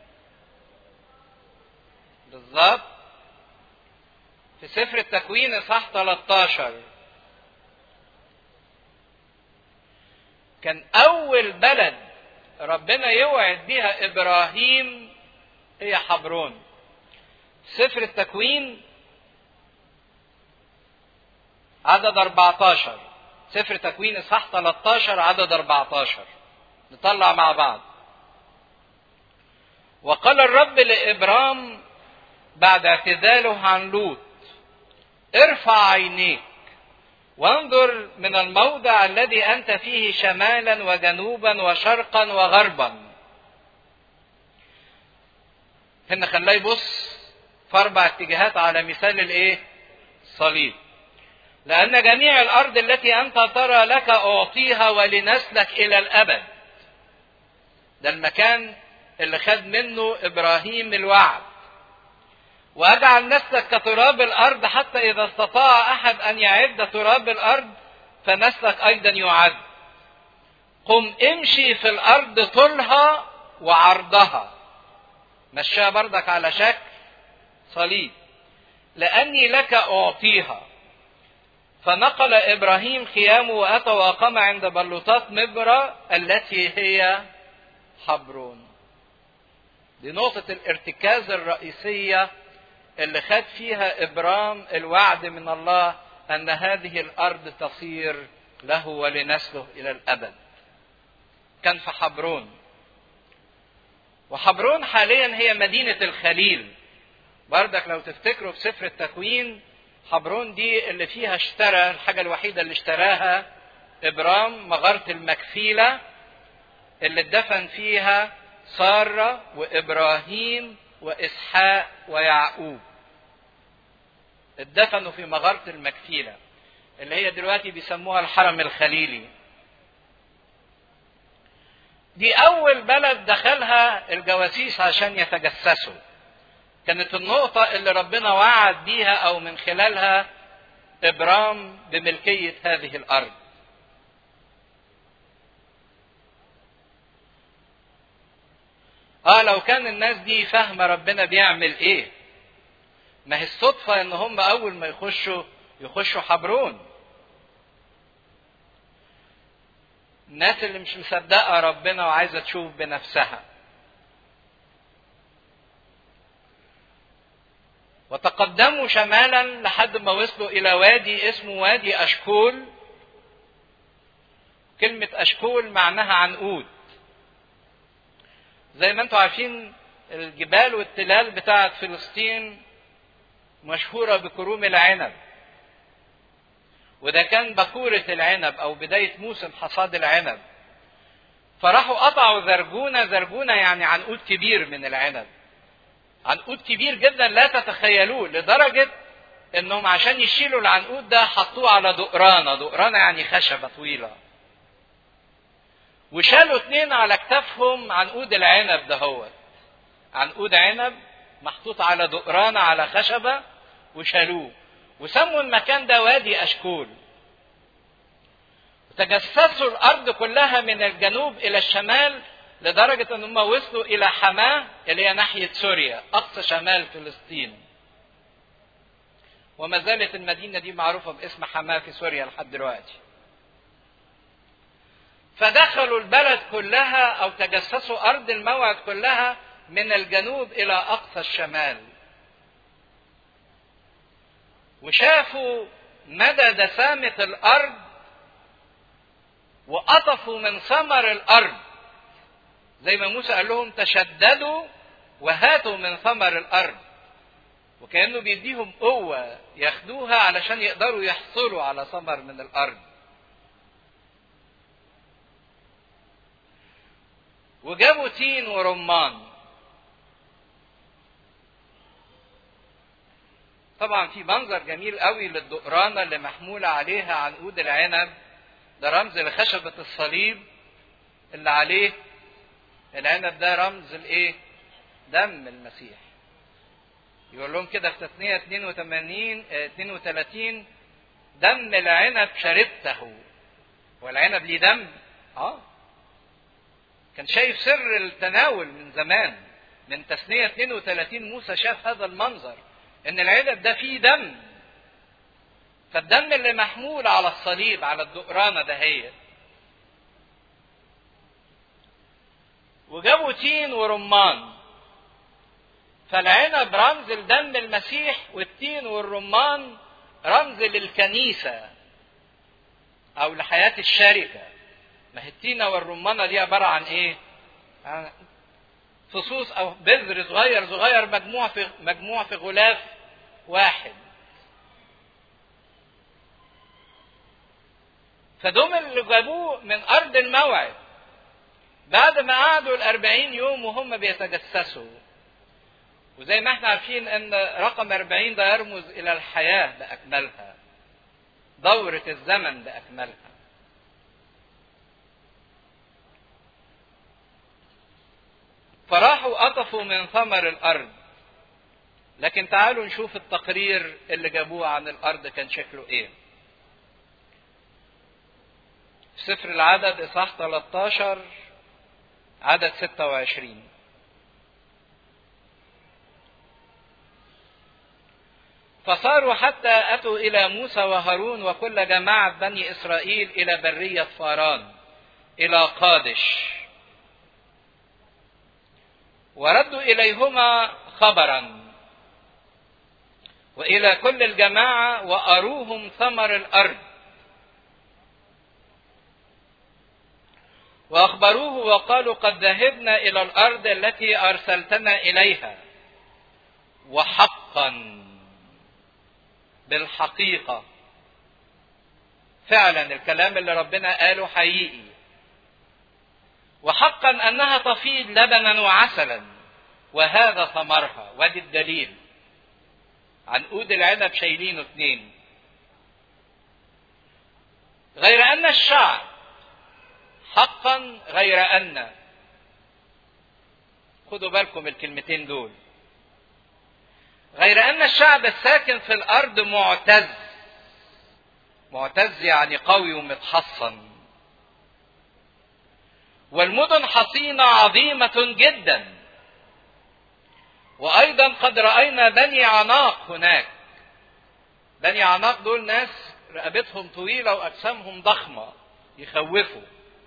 بالظبط. في سفر التكوين اصحاح 13. كان أول بلد ربنا يوعد بيها إبراهيم هي حبرون. سفر التكوين عدد 14 سفر تكوين اصحاح 13 عدد 14 نطلع مع بعض وقال الرب لابرام بعد اعتزاله عن لوط ارفع عينيك وانظر من الموضع الذي انت فيه شمالا وجنوبا وشرقا وغربا هنا خلاه يبص في اربع اتجاهات على مثال الايه الصليب لأن جميع الأرض التي أنت ترى لك أعطيها ولنسلك إلى الأبد. ده المكان اللي خد منه إبراهيم الوعد. وأجعل نسلك كتراب الأرض حتى إذا استطاع أحد أن يعد تراب الأرض فنسلك أيضا يعد. قم امشي في الأرض طولها وعرضها. مشاها بردك على شكل صليب. لأني لك أعطيها. فنقل ابراهيم خيامه واتى واقام عند بلوطات مبرة التي هي حبرون. دي نقطة الارتكاز الرئيسية اللي خد فيها ابرام الوعد من الله ان هذه الارض تصير له ولنسله الى الابد. كان في حبرون. وحبرون حاليا هي مدينة الخليل. بردك لو تفتكروا في سفر التكوين حبرون دي اللي فيها اشترى الحاجة الوحيدة اللي اشتراها إبرام مغارة المكفيلة اللي اتدفن فيها سارة وإبراهيم وإسحاق ويعقوب اتدفنوا في مغارة المكفيلة اللي هي دلوقتي بيسموها الحرم الخليلي دي أول بلد دخلها الجواسيس عشان يتجسسوا كانت النقطة اللي ربنا وعد بيها أو من خلالها إبرام بملكية هذه الأرض. آه لو كان الناس دي فاهمة ربنا بيعمل إيه. ما هي الصدفة إن هم أول ما يخشوا يخشوا حبرون. الناس اللي مش مصدقة ربنا وعايزة تشوف بنفسها. وتقدموا شمالا لحد ما وصلوا الى وادي اسمه وادي اشكول كلمة اشكول معناها عنقود زي ما انتم عارفين الجبال والتلال بتاعت فلسطين مشهورة بكروم العنب وده كان بكورة العنب او بداية موسم حصاد العنب فراحوا قطعوا زرجونة زرجونة يعني عنقود كبير من العنب عنقود كبير جدا لا تتخيلوه لدرجة انهم عشان يشيلوا العنقود ده حطوه على دقرانة دقرانة يعني خشبة طويلة وشالوا اتنين على كتافهم عنقود العنب دهوت عنقود عنب محطوط على دقرانة على خشبة وشالوه وسموا المكان ده وادي أشكول وتجسسوا الأرض كلها من الجنوب إلى الشمال لدرجة ان هم وصلوا الى حماه اللي هي ناحية سوريا اقصى شمال فلسطين وما زالت المدينة دي معروفة باسم حماه في سوريا لحد دلوقتي فدخلوا البلد كلها او تجسسوا ارض الموعد كلها من الجنوب الى اقصى الشمال وشافوا مدى دسامة الارض وقطفوا من ثمر الارض زي ما موسى قال لهم تشددوا وهاتوا من ثمر الارض وكانه بيديهم قوه ياخدوها علشان يقدروا يحصلوا على ثمر من الارض وجابوا تين ورمان طبعا في منظر جميل قوي للدقرانة اللي محمولة عليها عنقود العنب ده رمز لخشبة الصليب اللي عليه العنب ده رمز الايه؟ دم المسيح. يقول لهم كده في تثنية 82 32 دم العنب شربته والعنب ليه دم؟ اه كان شايف سر التناول من زمان من تثنية 32 موسى شاف هذا المنظر ان العنب ده فيه دم فالدم اللي محمول على الصليب على الدقرانة ده هي وجابوا تين ورمان فالعنب رمز لدم المسيح والتين والرمان رمز للكنيسة أو لحياة الشركة ما هي التينة والرمانة دي عبارة عن إيه؟ عن فصوص أو بذر صغير صغير مجموع في مجموع في غلاف واحد فدول اللي جابوه من أرض الموعد بعد ما قعدوا الأربعين يوم وهم بيتجسسوا وزي ما احنا عارفين ان رقم أربعين ده يرمز إلى الحياة بأكملها دورة الزمن بأكملها فراحوا قطفوا من ثمر الأرض لكن تعالوا نشوف التقرير اللي جابوه عن الأرض كان شكله إيه في سفر العدد إصحاح 13 عدد 26 فصاروا حتى أتوا إلى موسى وهارون وكل جماعة بني إسرائيل إلى برية فاران إلى قادش وردوا إليهما خبرا وإلى كل الجماعة وأروهم ثمر الأرض وأخبروه وقالوا قد ذهبنا إلى الأرض التي أرسلتنا إليها وحقا بالحقيقة فعلا الكلام اللي ربنا قاله حقيقي وحقا أنها تفيض لبنا وعسلا وهذا ثمرها وادي الدليل عنقود العنب شايلينه اتنين غير أن الشعب حقا غير أن خدوا بالكم الكلمتين دول غير أن الشعب الساكن في الأرض معتز معتز يعني قوي ومتحصن والمدن حصينة عظيمة جدا وأيضا قد رأينا بني عناق هناك بني عناق دول ناس رقبتهم طويلة وأجسامهم ضخمة يخوفوا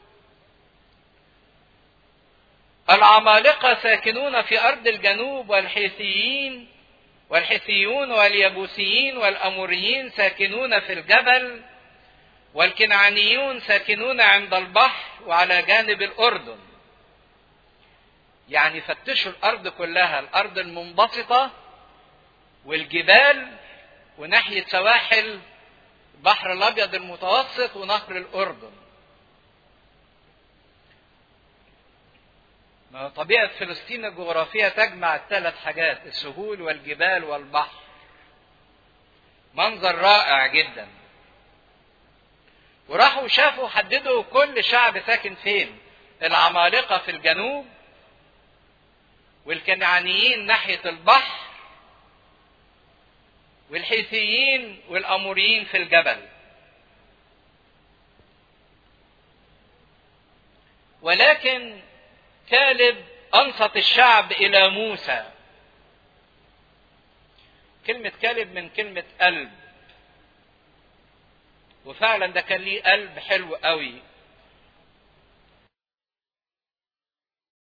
العمالقة ساكنون في أرض الجنوب والحيثيين والحثيون واليبوسيين والأموريين ساكنون في الجبل والكنعانيون ساكنون عند البحر وعلى جانب الأردن يعني فتشوا الأرض كلها الأرض المنبسطة والجبال وناحية سواحل البحر الأبيض المتوسط ونهر الأردن طبيعة فلسطين الجغرافية تجمع الثلاث حاجات السهول والجبال والبحر منظر رائع جدا وراحوا شافوا حددوا كل شعب ساكن فين العمالقة في الجنوب والكنعانيين ناحية البحر والحيثيين والأموريين في الجبل ولكن كالب أنصت الشعب إلى موسى كلمة كالب من كلمة قلب وفعلا ده كان ليه قلب حلو قوي